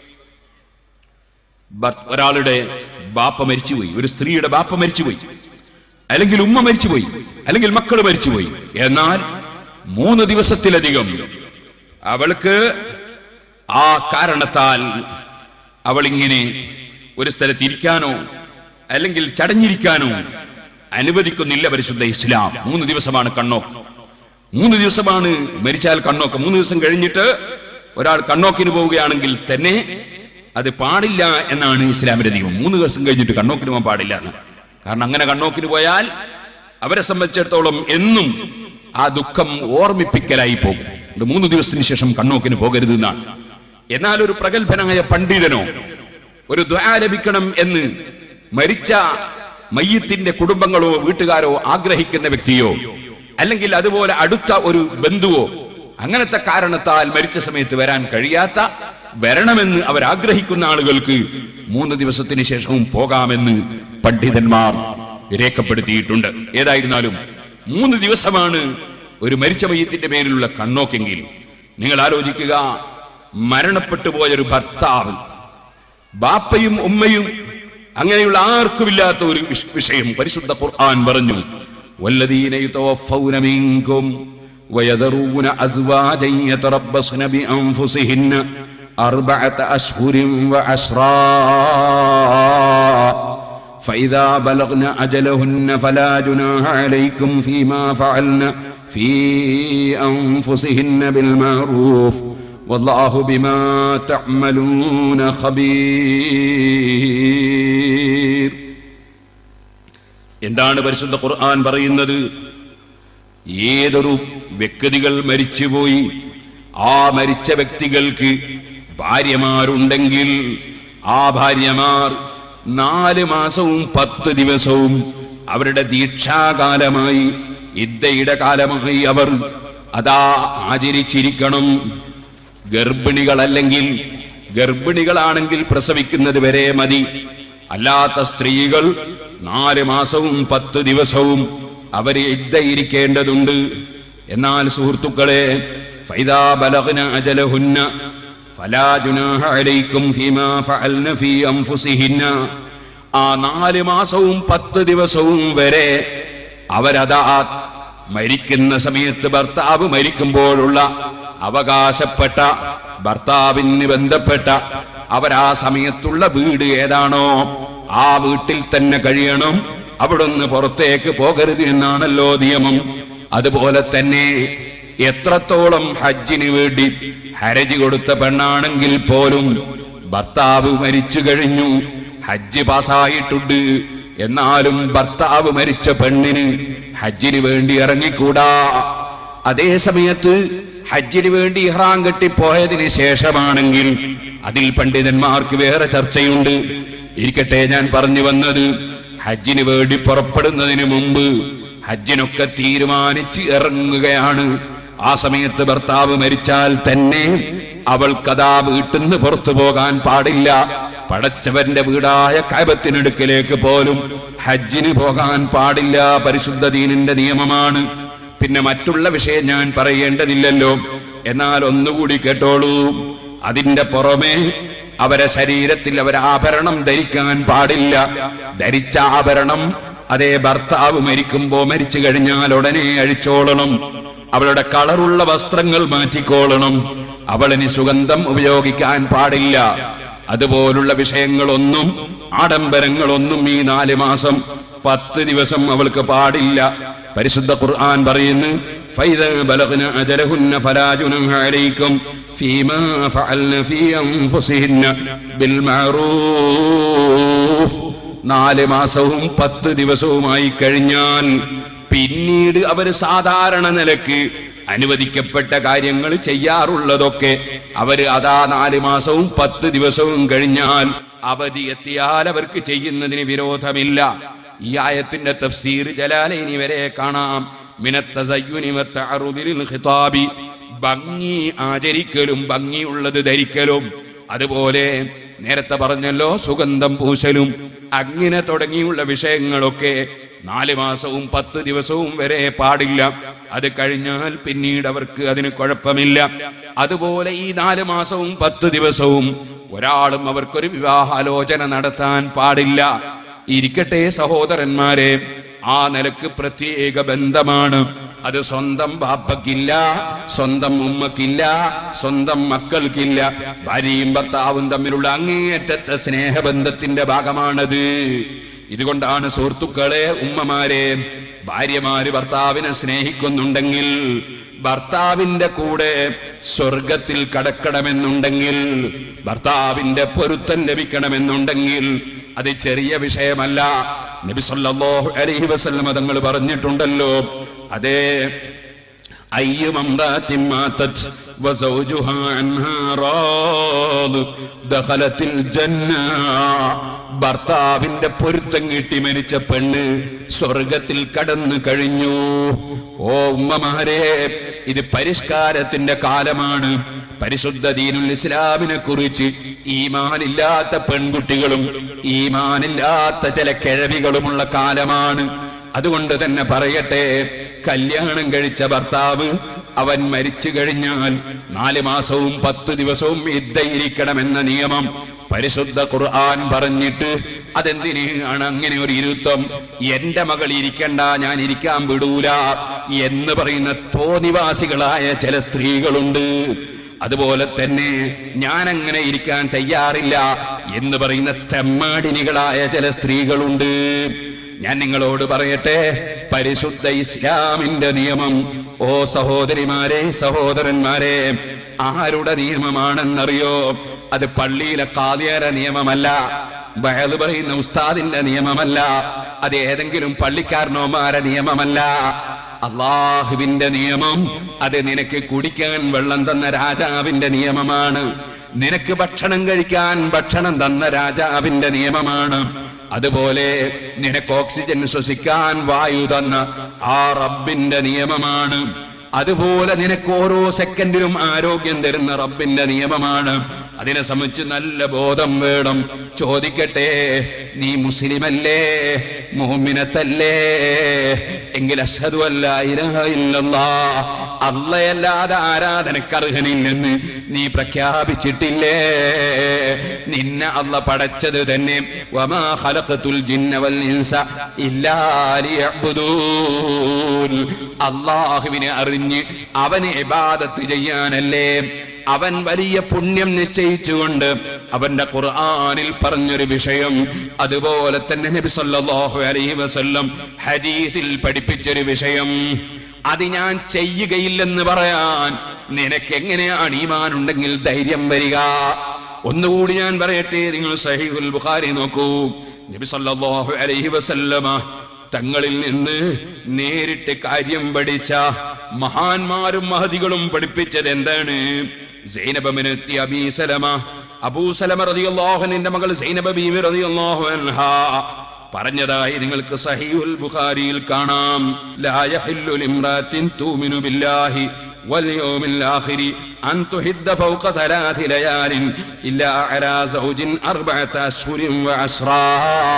ഭർ- ഒരാളുടെ ബാപ്പ മരിച്ചുപോയി ഒരു സ്ത്രീയുടെ ബാപ്പ മരിച്ചുപോയി അല്ലെങ്കിൽ ഉമ്മ മരിച്ചുപോയി അല്ലെങ്കിൽ മക്കൾ മരിച്ചുപോയി എന്നാൽ മൂന്ന് ദിവസത്തിലധികം അവൾക്ക് ആ കാരണത്താൽ അവൾ ഇങ്ങനെ ഒരു സ്ഥലത്ത് ഇരിക്കാനോ അല്ലെങ്കിൽ ചടഞ്ഞിരിക്കാനോ അനുവദിക്കുന്നില്ല പരിശുദ്ധ ഇസ്ലാം മൂന്ന് ദിവസമാണ് കണ്ണോക്ക് മൂന്ന് ദിവസമാണ് മരിച്ചാൽ കണ്ണോക്ക് മൂന്ന് ദിവസം കഴിഞ്ഞിട്ട് ഒരാൾ കണ്ണോക്കിന് പോവുകയാണെങ്കിൽ തന്നെ അത് പാടില്ല എന്നാണ് ഇസ്ലാമിന്റെ നിയമം മൂന്ന് ദിവസം കഴിഞ്ഞിട്ട് കണ്ണോക്കിന് പോകാൻ പാടില്ല എന്ന് കാരണം അങ്ങനെ കണ്ണോക്കിന് പോയാൽ അവരെ സംബന്ധിച്ചിടത്തോളം എന്നും ആ ദുഃഖം ഓർമ്മിപ്പിക്കലായി പോകും ഇത് മൂന്ന് ദിവസത്തിന് ശേഷം കണ്ണോക്കിന് പോകരുത് എന്നാണ് എന്നാൽ ഒരു പ്രഗത്ഭനായ പണ്ഡിതനോ ഒരു ദ്വാ ലഭിക്കണം എന്ന് മരിച്ച മയ്യത്തിന്റെ കുടുംബങ്ങളോ വീട്ടുകാരോ ആഗ്രഹിക്കുന്ന വ്യക്തിയോ അല്ലെങ്കിൽ അതുപോലെ അടുത്ത ഒരു ബന്ധുവോ അങ്ങനത്തെ കാരണത്താൽ മരിച്ച സമയത്ത് വരാൻ കഴിയാത്ത വരണമെന്ന് അവർ ആഗ്രഹിക്കുന്ന ആളുകൾക്ക് മൂന്ന് ദിവസത്തിന് ശേഷവും പോകാമെന്ന് പണ്ഡിതന്മാർ രേഖപ്പെടുത്തിയിട്ടുണ്ട് ഏതായിരുന്നാലും മൂന്ന് ദിവസമാണ് ഒരു മരിച്ച മയ്യത്തിന്റെ പേരിലുള്ള കണ്ണോക്കെങ്കിൽ നിങ്ങൾ ആലോചിക്കുക മരണപ്പെട്ടു പോയൊരു ഭർത്താവ് ബാപ്പയും ഉമ്മയും അങ്ങനെയുള്ള ആർക്കുമില്ലാത്ത ഒരു വിഷ- വിഷയം പരിശുദ്ധ ഖുർആൻ പറഞ്ഞു والذين يتوفون منكم ويذرون أزواجا يتربصن بأنفسهن أربعة أشهر وعشرا فإذا بلغن أجلهن فلا جناح عليكم فيما فعلن في أنفسهن بالمعروف والله بما تعملون خبير എന്താണ് പരിശുദ്ധ ഖുർആൻ പറയുന്നത് ഏതൊരു വ്യക്തികൾ മരിച്ചുപോയി ആ മരിച്ച വ്യക്തികൾക്ക് ഭാര്യമാരുണ്ടെങ്കിൽ ആ ഭാര്യമാർ നാല് മാസവും പത്ത് ദിവസവും അവരുടെ ദീക്ഷാകാലമായി ഇദ്ദയുടെ കാലമായി അവർ അതാ ആചരിച്ചിരിക്കണം ഗർഭിണികളല്ലെങ്കിൽ ഗർഭിണികളാണെങ്കിൽ പ്രസവിക്കുന്നത് വരെ മതി അല്ലാത്ത സ്ത്രീകൾ നാല് മാസവും പത്ത് ദിവസവും അവരെ ഇദ്ദയിരിക്കേണ്ടതുണ്ട് എന്നാൽ സുഹൃത്തുക്കളെ ഫൈദാ ബലഗ്ന അജലഹുന്ന ഫലാ ജുനാഹ അലൈക്കും ഫീമാ ഫഅൽന ഫീ അൻഫുസിഹിന്ന ആ നാല് മാസവും പത്ത് ദിവസവും വരെ അവരതാ മരിക്കുന്ന സമയത്ത് ഭർത്താവ് മരിക്കുമ്പോഴുള്ള അവകാശപ്പെട്ട ഭർത്താവിന് ബന്ധപ്പെട്ട അവരാ സമയത്തുള്ള വീട് ഏതാണോ ആ വീട്ടിൽ തന്നെ കഴിയണം അവിടുന്ന് പുറത്തേക്ക് പോകരുത് എന്നാണല്ലോ നിയമം അതുപോലെ തന്നെ എത്രത്തോളം ഹജ്ജിന് വേണ്ടി ഹരജ് കൊടുത്ത പെണ്ണാണെങ്കിൽ പോലും ഭർത്താവ് മരിച്ചു കഴിഞ്ഞു ഹജ്ജ് പാസ്സായിട്ടുണ്ട് എന്നാലും ഭർത്താവ് മരിച്ച പെണ്ണിന് ഹജ്ജിന് വേണ്ടി ഇറങ്ങിക്കൂടാ അതേ സമയത്ത് ഹജ്ജിന് വേണ്ടി ഇഹ്റാം കെട്ടി പോയതിന് ശേഷമാണെങ്കിൽ അതിൽ പണ്ഡിതന്മാർക്ക് വേറെ ചർച്ചയുണ്ട് ഇരിക്കട്ടെ ഞാൻ പറഞ്ഞു വന്നത് ഹജ്ജിന് വേണ്ടി പുറപ്പെടുന്നതിന് മുമ്പ് ഹജ്ജിനൊക്കെ തീരുമാനിച്ച് ഇറങ്ങുകയാണ് ആ സമയത്ത് ഭർത്താവ് മരിച്ചാൽ തന്നെ അവൾക്കതാ വീട്ടിൽ നിന്ന് പുറത്തു പോകാൻ പാടില്ല പടച്ചവന്റെ വീടായ കൈബത്തിനടുക്കിലേക്ക് പോലും ഹജ്ജിന് പോകാൻ പാടില്ല പരിശുദ്ധ ദീനിന്റെ നിയമമാണ് പിന്നെ മറ്റുള്ള വിഷയം ഞാൻ പറയേണ്ടതില്ലല്ലോ എന്നാൽ ഒന്നുകൂടി കേട്ടോളൂ അതിന്റെ പുറമെ അവരെ ശരീരത്തിൽ അവർ ആഭരണം ധരിക്കാൻ പാടില്ല ധരിച്ച ആഭരണം അതേ ഭർത്താവ് മരിക്കുമ്പോ മരിച്ചു കഴിഞ്ഞാൽ ഉടനെ അഴിച്ചോളണം അവളുടെ കളറുള്ള വസ്ത്രങ്ങൾ മാറ്റിക്കോളണം അവളിന് സുഗന്ധം ഉപയോഗിക്കാൻ പാടില്ല അതുപോലുള്ള വിഷയങ്ങളൊന്നും ആഡംബരങ്ങളൊന്നും ഈ നാല് മാസം പത്ത് ദിവസം അവൾക്ക് പാടില്ല പരിശുദ്ധ ഖുർആൻ പറയുന്നു فإذا بلغن أجلهن فلا جناح عليكم فيما فعلن في أنفسهن بالمعروف നാല് മാസവും പത്ത് ദിവസവുമായി കഴിഞ്ഞാൽ പിന്നീട് അവർ സാധാരണ നിലക്ക് അനുവദിക്കപ്പെട്ട കാര്യങ്ങൾ ചെയ്യാറുള്ളതൊക്കെ അവര് അതാ നാല് മാസവും പത്ത് ദിവസവും കഴിഞ്ഞാൽ അവധി എത്തിയാൽ അവർക്ക് ചെയ്യുന്നതിന് വിരോധമില്ല ഈ ആയത്തിന്റെ തഫ്സീർ ജലാലൈനി വരെ കാണാം മിനത്തസയ്യുനി വത്തഅറുദിൽ ഖിതാബി ഭംഗി ആചരിക്കലും ഭംഗിയുള്ളത് ധരിക്കലും അതുപോലെ നേരത്തെ പറഞ്ഞല്ലോ സുഗന്ധം പൂശലും അങ്ങനെ തുടങ്ങിയുള്ള വിഷയങ്ങളൊക്കെ നാല് മാസവും പത്ത് ദിവസവും വരെ പാടില്ല അത് കഴിഞ്ഞാൽ പിന്നീട് അവർക്ക് അതിന് കുഴപ്പമില്ല അതുപോലെ ഈ നാല് മാസവും പത്ത് ദിവസവും ഒരാളും അവർക്കൊരു വിവാഹാലോചന നടത്താൻ പാടില്ല ഇരിക്കട്ടെ സഹോദരന്മാരെ ആ നിലക്ക് പ്രത്യേക ബന്ധമാണ് അത് സ്വന്തം ബാപ്പക്കില്ല സ്വന്തം ഉമ്മക്കില്ല സ്വന്തം മക്കൾക്കില്ല ഭാര്യയും ഭർത്താവും തമ്മിലുള്ള അങ്ങേയറ്റത്തെ സ്നേഹബന്ധത്തിന്റെ ഭാഗമാണത് ഇതുകൊണ്ടാണ് സുഹൃത്തുക്കളെ ഉമ്മമാരെ ഭാര്യമാര് ഭർത്താവിനെ സ്നേഹിക്കുന്നുണ്ടെങ്കിൽ ഭർത്താവിന്റെ കൂടെ സ്വർഗത്തിൽ കടക്കണമെന്നുണ്ടെങ്കിൽ ഭർത്താവിന്റെ പൊരുത്തം ലഭിക്കണമെന്നുണ്ടെങ്കിൽ അത് ചെറിയ വിഷയമല്ല നബി സല്ലല്ലാഹു അലൈഹി വസല്ലം തങ്ങൾ പറഞ്ഞിട്ടുണ്ടല്ലോ അതേ أي امرأة ماتت وزوجها عنها راض دخلت الجنة ഭർത്താവിന്റെ പൊരുത്തം കിട്ടി മരിച്ച പെണ്ണ് സ്വർഗത്തിൽ കടന്നു കഴിഞ്ഞു ഓ ഉമ്മമാരെ ഇത് പരിഷ്കാരത്തിന്റെ കാലമാണ് പരിശുദ്ധ ദീനുൽ ഇസ്ലാമിനെ കുറിച്ച് ഈമാനില്ലാത്ത പെൺകുട്ടികളും ഈമാനില്ലാത്ത ചില കിഴവികളുമുള്ള കാലമാണ് അതുകൊണ്ട് തന്നെ പറയട്ടെ കല്യാണം കഴിച്ച ഭർത്താവ് അവൻ മരിച്ചു കഴിഞ്ഞാൽ നാല് മാസവും പത്ത് ദിവസവും ഇద్దയിരിക്കണമെന്ന നിയമം പരിശുദ്ധ ഖുർആൻ പറഞ്ഞിട്ട് അതെന്തിനാണ് അങ്ങനെ ഒരു ഇരുത്തം എന്റെ മകൾ ഇരിക്കണ്ട ഞാൻ ഇരിക്കാൻ വിടൂല എന്ന് പറയുന്ന തോന്നിവാസികളായ ചില സ്ത്രീകളുണ്ട് അതുപോലെ തന്നെ ഞാൻ അങ്ങനെ ഇരിക്കാൻ തയ്യാറില്ല എന്ന് പറയുന്ന തെമ്മാടിനികളായ ചില സ്ത്രീകളുണ്ട് ഞാൻ നിങ്ങളോട് പറയട്ടെ പരിശുദ്ധ ഇസ്ലാമിന്റെ നിയമം ഓ സഹോദരിമാരെ സഹോദരന്മാരെ ആരുടെ നിയമമാണെന്നറിയോ അത് പള്ളിയിലെ കാതിയാര നിയമമല്ല ബഹല് പറയുന്ന ഉസ്താദിന്റെ നിയമമല്ല അത് ഏതെങ്കിലും പള്ളിക്കാരനോമാരെ നിയമമല്ല അള്ളാഹുവിന്റെ നിയമം അത് നിനക്ക് കുടിക്കാൻ വെള്ളം തന്ന രാജാവിന്റെ നിയമമാണ് നിനക്ക് ഭക്ഷണം കഴിക്കാൻ ഭക്ഷണം തന്ന രാജാവിന്റെ നിയമമാണ് അതുപോലെ നിനക്ക് ഓക്സിജൻ ശ്വസിക്കാൻ വായു തന്ന ആ റബ്ബിന്റെ നിയമമാണ് അതുപോലെ നിനക്ക് ഓരോ സെക്കൻഡിലും ആരോഗ്യം തരുന്ന റബ്ബിന്റെ നിയമമാണ് അതിനെ സംബന്ധിച്ച് നല്ല ബോധം വേണം ചോദിക്കട്ടെ നീ മുസ്ലിമല്ലേ മോമിനത്തല്ലേ എങ്കിൽ അഷ്ഹദു അല്ല ഇലാഹ ഇല്ലല്ലാ അല്ലയല്ലാതെ ആരാധനക്കർഹനില്ലെന്ന് നീ പ്രഖ്യാപിച്ചിട്ടില്ലേ നിന്നെ അല്ല പടച്ചത് തന്നെ വമാ ഖലഖതുൽ ജിന്ന വൽ ഇൻസ ഇല്ലാ ലിയഅ്ബുദൂൻ അല്ലാഹുവിനെ അറിഞ്ഞ് അവന് ഇബാദത്ത് ചെയ്യാനല്ലേ അവൻ വലിയ പുണ്യം നിശ്ചയിച്ചുകൊണ്ട് അവന്റെ ഖുർആനിൽ പറഞ്ഞൊരു വിഷയം അതുപോലെ തന്നെ നബി സല്ലല്ലാഹു അലൈഹി വസല്ലം ഹദീസിൽ പഠിപ്പിച്ചൊരു വിഷയം അത് ഞാൻ ചെയ്യുകയില്ലെന്ന് പറയാൻ നിനക്ക് എങ്ങനെയാണ് ഈമാൻ ഉണ്ടെങ്കിൽ ധൈര്യം വരിക ഒന്നുകൂടി ഞാൻ പറയട്ടെ നിങ്ങൾ സഹീഹുൽ ബുഖാരി നോക്കൂ നബി സല്ലല്ലാഹു അലൈഹി വസല്ലമ തങ്ങളിൽ നിന്ന് നേരിട്ട് കാര്യം പഠിച്ച മഹാന്മാരും മഹതികളും പഠിപ്പിച്ചത് എന്താണ് സൈനബിനെത്തി അബീസലമ അബൂസലമ റളിയല്ലാഹുവിന്റെ മകൾ സൈനബ ബീവി റളിയല്ലാഹു അൻഹാ പറഞ്ഞതായി നിങ്ങൾക്ക് സഹീഹുൽ ബുഖാരിയിൽ കാണാം ലാ യഹില്ലു ലിംറാത്തിൻ തൂമിനു ബില്ലാഹി واليوم الآخر أن تحد فوق ثلاث ليال إلا على زوج أربعة أشهر وعشرا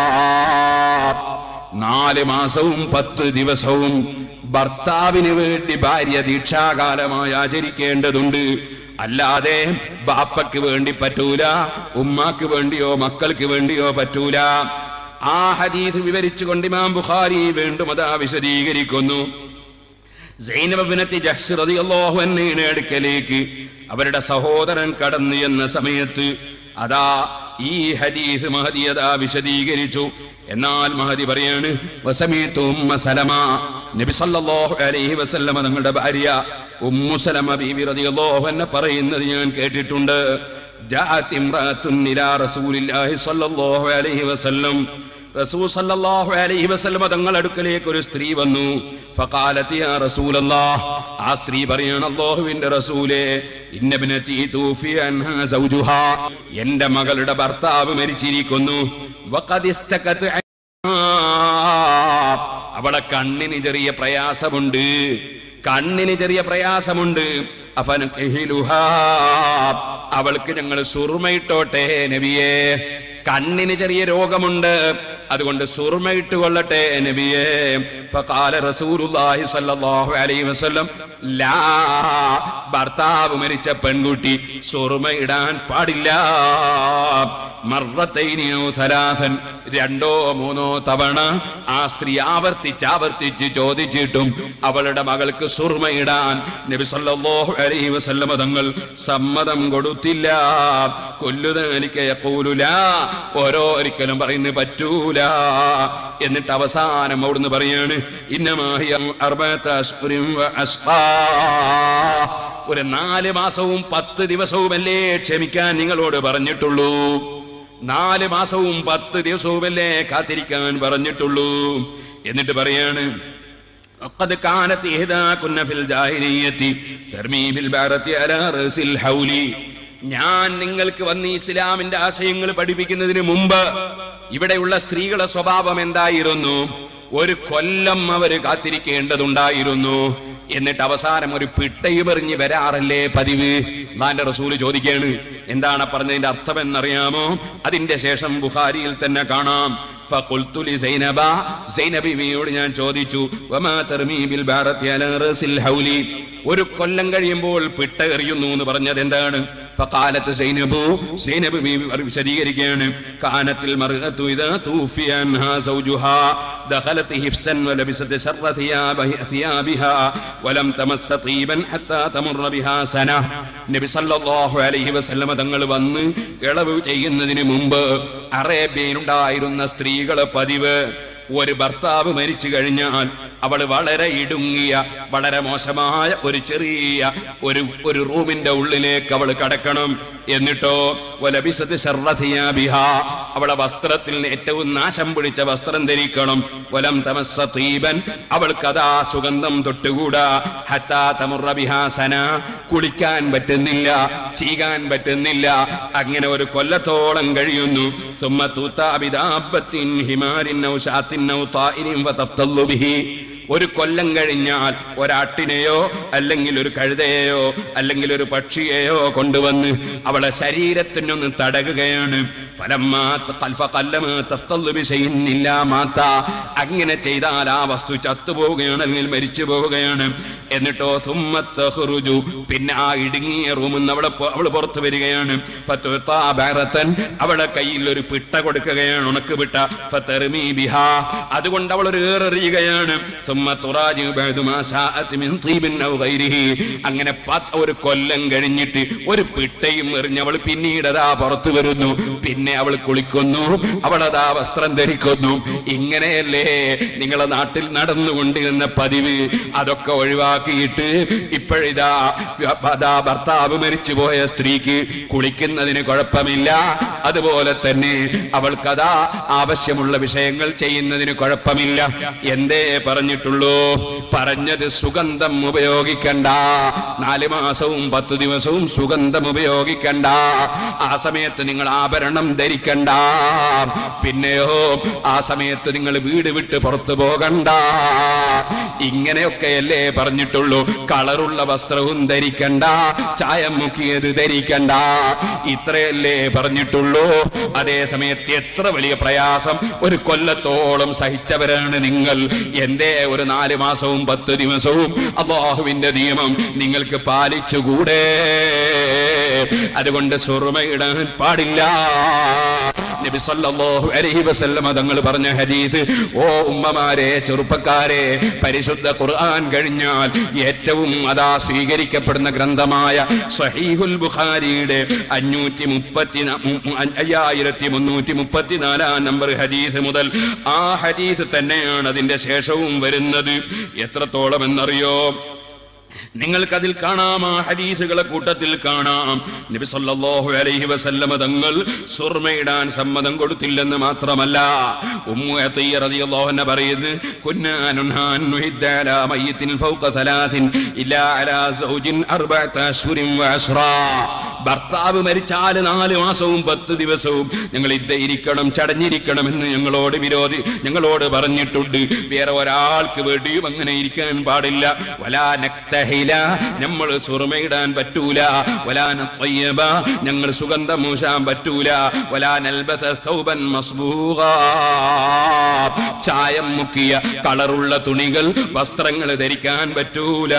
നാല് മാസവും പത്ത് ദിവസവും ഭർത്താവിന് വേണ്ടി ഭാര്യ ദീക്ഷാകാലമായി ആചരിക്കേണ്ടതുണ്ട് അല്ലാതെ ബാപ്പയ്ക്ക് വേണ്ടി പറ്റൂല ഉമ്മാക്ക് വേണ്ടിയോ മക്കൾക്ക് വേണ്ടിയോ പറ്റൂല ആ ഹദീസ് വിവരിച്ചുകൊണ്ട് ഇമാം ബുഖാരി വീണ്ടും അതാ വിശദീകരിക്കുന്നു സൈനബിനത്തി ജഹ്സ് റളിയല്ലാഹു അൻഹയുടെ അടുക്കലേക്ക് അവരുടെ സഹോദരൻ കടന്നു എന്ന സമയത്ത് അതാ ഈ ഹദീസ് മഹദി അതാ വിശദീകരിച്ചു എന്നാൽ മഹദി പറയാണ് വസമീത്തു ഉമ്മ സലമ നബി സല്ലല്ലാഹു അലൈഹി വസല്ലമ തങ്ങളുടെ ഭാര്യ ഉമ്മു സലമ ബീവി റളിയല്ലാഹു അൻഹ പറയുന്നത് ഞാൻ കേട്ടിട്ടുണ്ട് ജാഅത് ഇംറാത്തുൻ ഇലാ റസൂലില്ലാഹി സ്വല്ലല്ലാഹു അലൈഹി വസല്ലം റസൂൽ സല്ലല്ലാഹു അലൈഹി വസല്ലമ തങ്ങൾ അടുക്കലേക്ക് ഒരു സ്ത്രീ വന്നു ഫഖാലത്ത് യാ റസൂലല്ലാഹ് ആ സ്ത്രീ പറയാണ് അല്ലാഹുവിന്റെ റസൂലേ ഇന്നബിനതി തൂഫി അൻഹാ സൗജുഹാ എന്റെ മകളുടെ ഭർത്താവ് മരിച്ചിരിക്കുന്നു വഖദ് ഇസ്തകത് അവളെ കണ്ണിന് ചെറിയ പ്രയാസമുണ്ട് കണ്ണിന് ചെറിയ പ്രയാസമുണ്ട് അഫന അവൾക്ക് ഞങ്ങൾ സുറുമയിട്ടോട്ടെ നബിയേ കണ്ണിന് ചെറിയ രോഗമുണ്ട് അതുകൊണ്ട് സുറുമയിട്ട് കൊള്ളട്ടെ നബിയേ ഫഖാല റസൂലുള്ളാഹി സ്വല്ലല്ലാഹു അലൈഹി വസല്ലം ലാ ഭർത്താവ് മരിച്ച പെൺകുട്ടി സുറുമ ഇടാൻ പാടില്ല മർറത്തൈനിയോ സലാസൻ രണ്ടോ മൂന്നോ തവണ ആ സ്ത്രീ ആവർത്തിച്ച് ആവർത്തിച്ച് ചോദിച്ചിട്ടും അവളുടെ മകൾക്ക് സുർമയിടാൻ നബി സല്ലല്ലാഹു അലൈഹി വസല്ലമ തങ്ങൾ സമ്മതം കൊടുത്തില്ല കൊല്ലുതാനിക്ക് യഖൂലുല ഓരോ ഒരിക്കലും പറയുന്നു പറ്റൂല എന്നിട്ട് അവസാനം അവിടുന്ന് പറയാണ് ഇന്നമാഹിയ അർബഅത അശ്ഹുരിൻ വ അസ്ഹാ ഒരു നാല് മാസവും പത്ത് ദിവസവുമല്ലേ ക്ഷമിക്കാൻ നിങ്ങളോട് പറഞ്ഞിട്ടുള്ളൂ നാല് മാസവും പത്ത് ദിവസവുമല്ലേ കാത്തിരിക്കാൻ പറഞ്ഞിട്ടുള്ളൂ എന്നിട്ട് പറയാണ് وقد كانت إحداكن في الجاهلية ترمي بالبعرة على رأس الحول ഞാൻ നിങ്ങൾക്ക് വന്ന് ഇസ്ലാമിന്റെ ആശയങ്ങൾ പഠിപ്പിക്കുന്നതിന് മുമ്പ് ഇവിടെയുള്ള സ്ത്രീകളുടെ സ്വഭാവം എന്തായിരുന്നു ഒരു കൊല്ലം അവര് കാത്തിരിക്കേണ്ടതുണ്ടായിരുന്നു എന്നിട്ട് അവസാനം ഒരു പിട്ടയും എറിഞ്ഞ് വരാറല്ലേ പതിവ് നാന്റെ റസൂല് ചോദിക്കാണ് എന്താണ് പറഞ്ഞതിന്റെ അർത്ഥം എന്നറിയാമോ അതിന്റെ ശേഷം ബുഖാരിയിൽ തന്നെ കാണാം ഫഖുൽതു ലി സൈനബ സൈനബിയോട് ഞാൻ ചോദിച്ചു വമാ തർമീ ബിൽ ബാറത്തി അലാ റസിൽ ഹൗലി ഒരു കൊല്ലം കഴിയുമ്പോൾ പിട്ട എറിയുന്നു എന്ന് പറഞ്ഞത് എന്താണ് ഫഖാലത്ത് സൈനബു സൈനബ് ബീവി അവർ വിശദീകരിക്കുകയാണ് കാനത്തിൽ മർഅതു ഇദാ തൂഫി അൻഹാ സൗജുഹാ ദഖലത് ഹിഫ്സൻ വലബിസത് ശർറ ثيابه ثيابها ولم تمس طيبا حتى تمر بها سنه നബി സല്ലല്ലാഹു അലൈഹി വസല്ലമ തങ്ങൾ വന്ന് ഇളവ് ചെയ്യുന്നതിന് മുമ്പ് അറേബ്യയിലുണ്ടായിരുന്ന സ്ത്രീകളെ പതിവ് ഒരു ഭർത്താവ് മരിച്ചു കഴിഞ്ഞാൽ അവൾ വളരെ ഇടുങ്ങിയ വളരെ മോശമായ ഒരു ചെറിയ ഒരു ഒരു റൂമിന്റെ ഉള്ളിലേക്ക് അവൾ കടക്കണം എന്നിട്ടോ വലബിസത് ശർറഥിയാബിഹ അവളെ വസ്ത്രത്തിൽ ഏറ്റവും നാശം പിടിച്ച വസ്ത്രം ധരിക്കണം വലം തമസ്സ തീബൻ അവൾക്ക് അതാ സുഗന്ധം തൊട്ടുകൂടാ ഹത്താ തമുറ ബിഹാസന കുളിക്കാൻ പറ്റുന്നില്ല ചീകാൻ പറ്റുന്നില്ല അങ്ങനെ ഒരു കൊല്ലത്തോളം കഴിയുന്നു ثم تؤتى بدابة حمار أو شاة أو طائر فتفتل به ഒരു കൊല്ലം കഴിഞ്ഞാൽ ഒരാട്ടിനെയോ അല്ലെങ്കിൽ ഒരു കഴുതയെയോ അല്ലെങ്കിൽ ഒരു പക്ഷിയെയോ കൊണ്ടുവന്ന് അവളെ ശരീരത്തിനൊന്ന് തടകുകയാണ് ഫലമ്മാ ഖൽഫ ഖല്ലമാ തഫ്തല്ലു ബിശൈഇൻ ഇല്ലാ മാത അങ്ങനെ ചെയ്താൽ ആ വസ്തു ചത്തുപോവുകയാണ് അല്ലെങ്കിൽ മരിച്ചു പോവുകയാണ് എന്നിട്ടോ സുമ്മ തഖ്റുജു പിന്നെ ആ ഇടുങ്ങിയ റൂമിൽ നിന്ന് അവളെ പൊ- അവള് പുറത്തു വരികയാണ് ഫതുത്താ ബഅറത്തൻ അവളെ കയ്യിൽ ഒരു പിട്ട കൊടുക്കുകയാണ് ഉണക്ക് പിട്ട ഫതർമീ ബിഹാ അതുകൊണ്ട് അവൾ ഒരു ഏറെറിയുകയാണ് സുമ്മ തുറാജി ബഅദു മാ ശാഅത് മിൻ തീബിൻ ഔ ഗൈരിഹി അങ്ങനെ പത്ത് ഒരു കൊല്ലം കഴിഞ്ഞിട്ട് ഒരു പിട്ടയും എറിഞ്ഞവൾ പിന്നീട് അതാ പുറത്തു വരുന്നു പിന്നെ അവൾ കുളിക്കുന്നു അവൾ അതാ വസ്ത്രം ധരിക്കുന്നു ഇങ്ങനെയല്ലേ നിങ്ങളെ നാട്ടിൽ നടന്നുകൊണ്ടിരുന്ന പതിവ് അതൊക്കെ ഒഴിവാക്കിയിട്ട് ഇപ്പോഴിതാ അതാ ഭർത്താവ് മരിച്ചുപോയ സ്ത്രീക്ക് കുളിക്കുന്നതിന് കുഴപ്പമില്ല അതുപോലെ തന്നെ അവൾക്കതാ ആവശ്യമുള്ള വിഷയങ്ങൾ ചെയ്യുന്നതിന് കുഴപ്പമില്ല എന്തേ പറഞ്ഞിട്ടുള്ളൂ പറഞ്ഞത് സുഗന്ധം ഉപയോഗിക്കണ്ട നാല് മാസവും പത്തു ദിവസവും സുഗന്ധം ഉപയോഗിക്കണ്ട ആ സമയത്ത് നിങ്ങൾ ആഭരണം ധരിക്കണ്ട പിന്നെയോ ആ സമയത്ത് നിങ്ങൾ വീട് വിട്ട് പുറത്തു പോകണ്ട ഇങ്ങനെയൊക്കെയല്ലേ പറഞ്ഞിട്ടുള്ളൂ കളറുള്ള വസ്ത്രവും ധരിക്കണ്ട ചായം മുക്കിയത് ധരിക്കണ്ട ഇത്രയല്ലേ പറഞ്ഞിട്ടുള്ളൂ അതേ സമയത്ത് എത്ര വലിയ പ്രയാസം ഒരു കൊല്ലത്തോളം സഹിച്ചവരാണ് നിങ്ങൾ എന്തേ ഒരു നാല് മാസവും പത്ത് ദിവസവും അള്ളാഹുവിന്റെ നിയമം നിങ്ങൾക്ക് പാലിച്ചുകൂടെ അതുകൊണ്ട് സുറുമയിടാൻ പാടില്ല നബി സല്ലല്ലാഹു അലൈഹി വസല്ലമ തങ്ങൾ പറഞ്ഞ ഹദീസ് ഓ ഉമ്മമാരെ ചെറുപ്പക്കാരെ പരിശുദ്ധ ഖുർആൻ കഴിഞ്ഞാൽ ഏറ്റവും അതാ സ്വീകരിക്കപ്പെടുന്ന ഗ്രന്ഥമായ സഹീഹുൽ ബുഖാരിയുടെ അഞ്ഞൂറ്റി മുപ്പത്തി അയ്യായിരത്തി മുന്നൂറ്റി മുപ്പത്തിനാലാം നമ്പർ ഹദീസ് മുതൽ ആ ഹദീസ് തന്നെയാണ് അതിന്റെ ശേഷവും വരുന്നത് എത്രത്തോളം എന്നറിയോ നിങ്ങൾക്കതിൽ കാണാം ആ ഹദീസുകളെ കൂട്ടത്തിൽ കാണാം നബി സല്ലല്ലാഹു അലൈഹി വസല്ലമ തങ്ങൾ സുർമയിടാൻ സമ്മതം കൊടുത്തില്ലെന്ന് മാത്രമല്ല ഉമ്മു അത്തിയ റളിയല്ലാഹു അൻഹ പറയുന്നു കുന്നാ നുൻഹാ അൻ നുഹിദ്ദ അലാ മയ്യിത്തിൻ ഫൗക സലാസിൻ ഇല്ലാ അലാ സൗജിൻ അർബഅത അശ്ഹുരിൻ വഅശ്റാ ഭർത്താവ് മരിച്ചാൽ നാല് മാസവും പത്ത് ദിവസവും ഞങ്ങൾ ഇരിക്കണം ചടഞ്ഞിരിക്കണം എന്ന് ഞങ്ങളോട് വിരോധി ഞങ്ങളോട് പറഞ്ഞിട്ടുണ്ട് വേറെ ഒരാൾക്ക് വേണ്ടിയും അങ്ങനെ ഇരിക്കാൻ പാടില്ല വലാ നക്തഹില നമ്മൾ സുറുമയിടാൻ പറ്റൂല വലാ നത്തയ്യബ ഞങ്ങൾ സുഗന്ധം മൂശാൻ പറ്റൂല വലാ നൽബസ സൗബൻ മസ്ബൂഗാ ചായം മുക്കിയ കളറുള്ള തുണികൾ വസ്ത്രങ്ങൾ ധരിക്കാൻ പറ്റൂല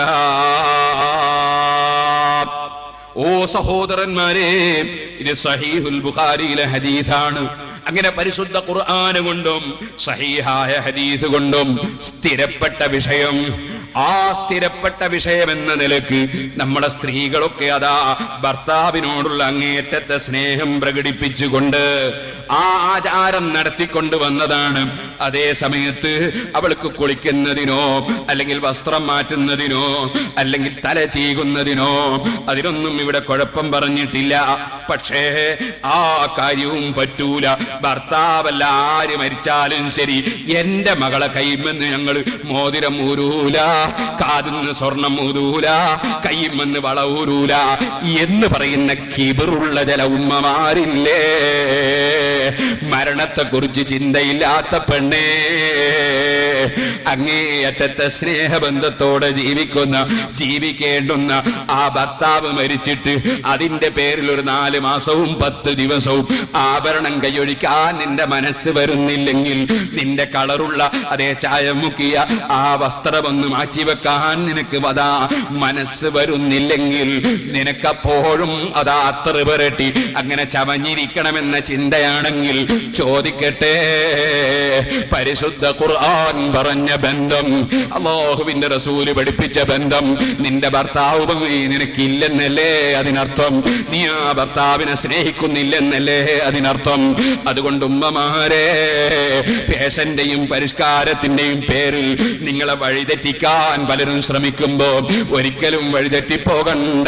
ഓ സഹോദരന്മാരെ ഇത് സഹീഹുൽ ബുഖാരിയിലെ ഹദീസാണ് അങ്ങനെ പരിശുദ്ധ ഖുർആന് കൊണ്ടും സഹീഹായ ഹദീസ് കൊണ്ടും സ്ഥിരപ്പെട്ട വിഷയം ആ സ്ഥിരപ്പെട്ട വിഷയം എന്ന നിലക്ക് നമ്മളെ സ്ത്രീകളൊക്കെ അതാ ഭർത്താവിനോടുള്ള അങ്ങേറ്റത്തെ സ്നേഹം പ്രകടിപ്പിച്ചുകൊണ്ട് ആ ആചാരം നടത്തിക്കൊണ്ട് വന്നതാണ് അതേ സമയത്ത് അവൾക്ക് കുളിക്കുന്നതിനോ അല്ലെങ്കിൽ വസ്ത്രം മാറ്റുന്നതിനോ അല്ലെങ്കിൽ തല ചീകുന്നതിനോ അതിനൊന്നും ഇവിടെ കുഴപ്പം പറഞ്ഞിട്ടില്ല പക്ഷേ ആ കാര്യവും പറ്റൂല ഭർത്താവല്ല ആര് മരിച്ചാലും ശരി എന്റെ മകളെ കൈമെന്ന് ഞങ്ങൾ മോതിരം ഊരൂല കാതിന്ന് സ്വർണം ഊരൂല കൈമെന്ന് വള ഊരൂല എന്ന് പറയുന്ന കിബിറുള്ള ചില ഉമ്മമാരില്ലേ മരണത്തെ കുറിച്ച് ചിന്തയില്ലാത്ത പെണ്ണേ അങ്ങേയറ്റത്തെ സ്നേഹബന്ധത്തോടെ ജീവിക്കുന്ന ജീവിക്കേണ്ടുന്ന ആ ഭർത്താവ് മരിച്ചിട്ട് അതിന്റെ പേരിൽ ഒരു നാല് മാസവും പത്ത് ദിവസവും ആഭരണം കൈയൊഴിക്കാൻ നിന്റെ മനസ്സ് വരുന്നില്ലെങ്കിൽ നിന്റെ കളറുള്ള അതേ ചായം മുക്കിയ ആ വസ്ത്രമൊന്ന് മാറ്റിവെക്കാൻ നിനക്ക് അതാ മനസ്സ് വരുന്നില്ലെങ്കിൽ നിനക്കപ്പോഴും അതാ അത്ര പുരട്ടി അങ്ങനെ ചമഞ്ഞിരിക്കണമെന്ന ചിന്തയാണെങ്കിൽ ചോദിക്കട്ടെ പരിശുദ്ധ ഖുർആൻ പറഞ്ഞ ബന്ധം അള്ളാഹുവിന്റെ റസൂല് പഠിപ്പിച്ച ബന്ധം നിന്റെ ഭർത്താവുമായി നിനക്കില്ലെന്നല്ലേ അതിനർത്ഥം നീ ആ ഭർത്താവിനെ സ്നേഹിക്കുന്നില്ലെന്നല്ലേ അതിനർത്ഥം അതുകൊണ്ട് ഉമ്മമാരെ ഫാഷന്റെയും പരിഷ്കാരത്തിന്റെയും പേരിൽ നിങ്ങളെ വഴിതെറ്റിക്കാൻ പലരും ശ്രമിക്കുമ്പോ ഒരിക്കലും വഴിതെറ്റിപ്പോകണ്ട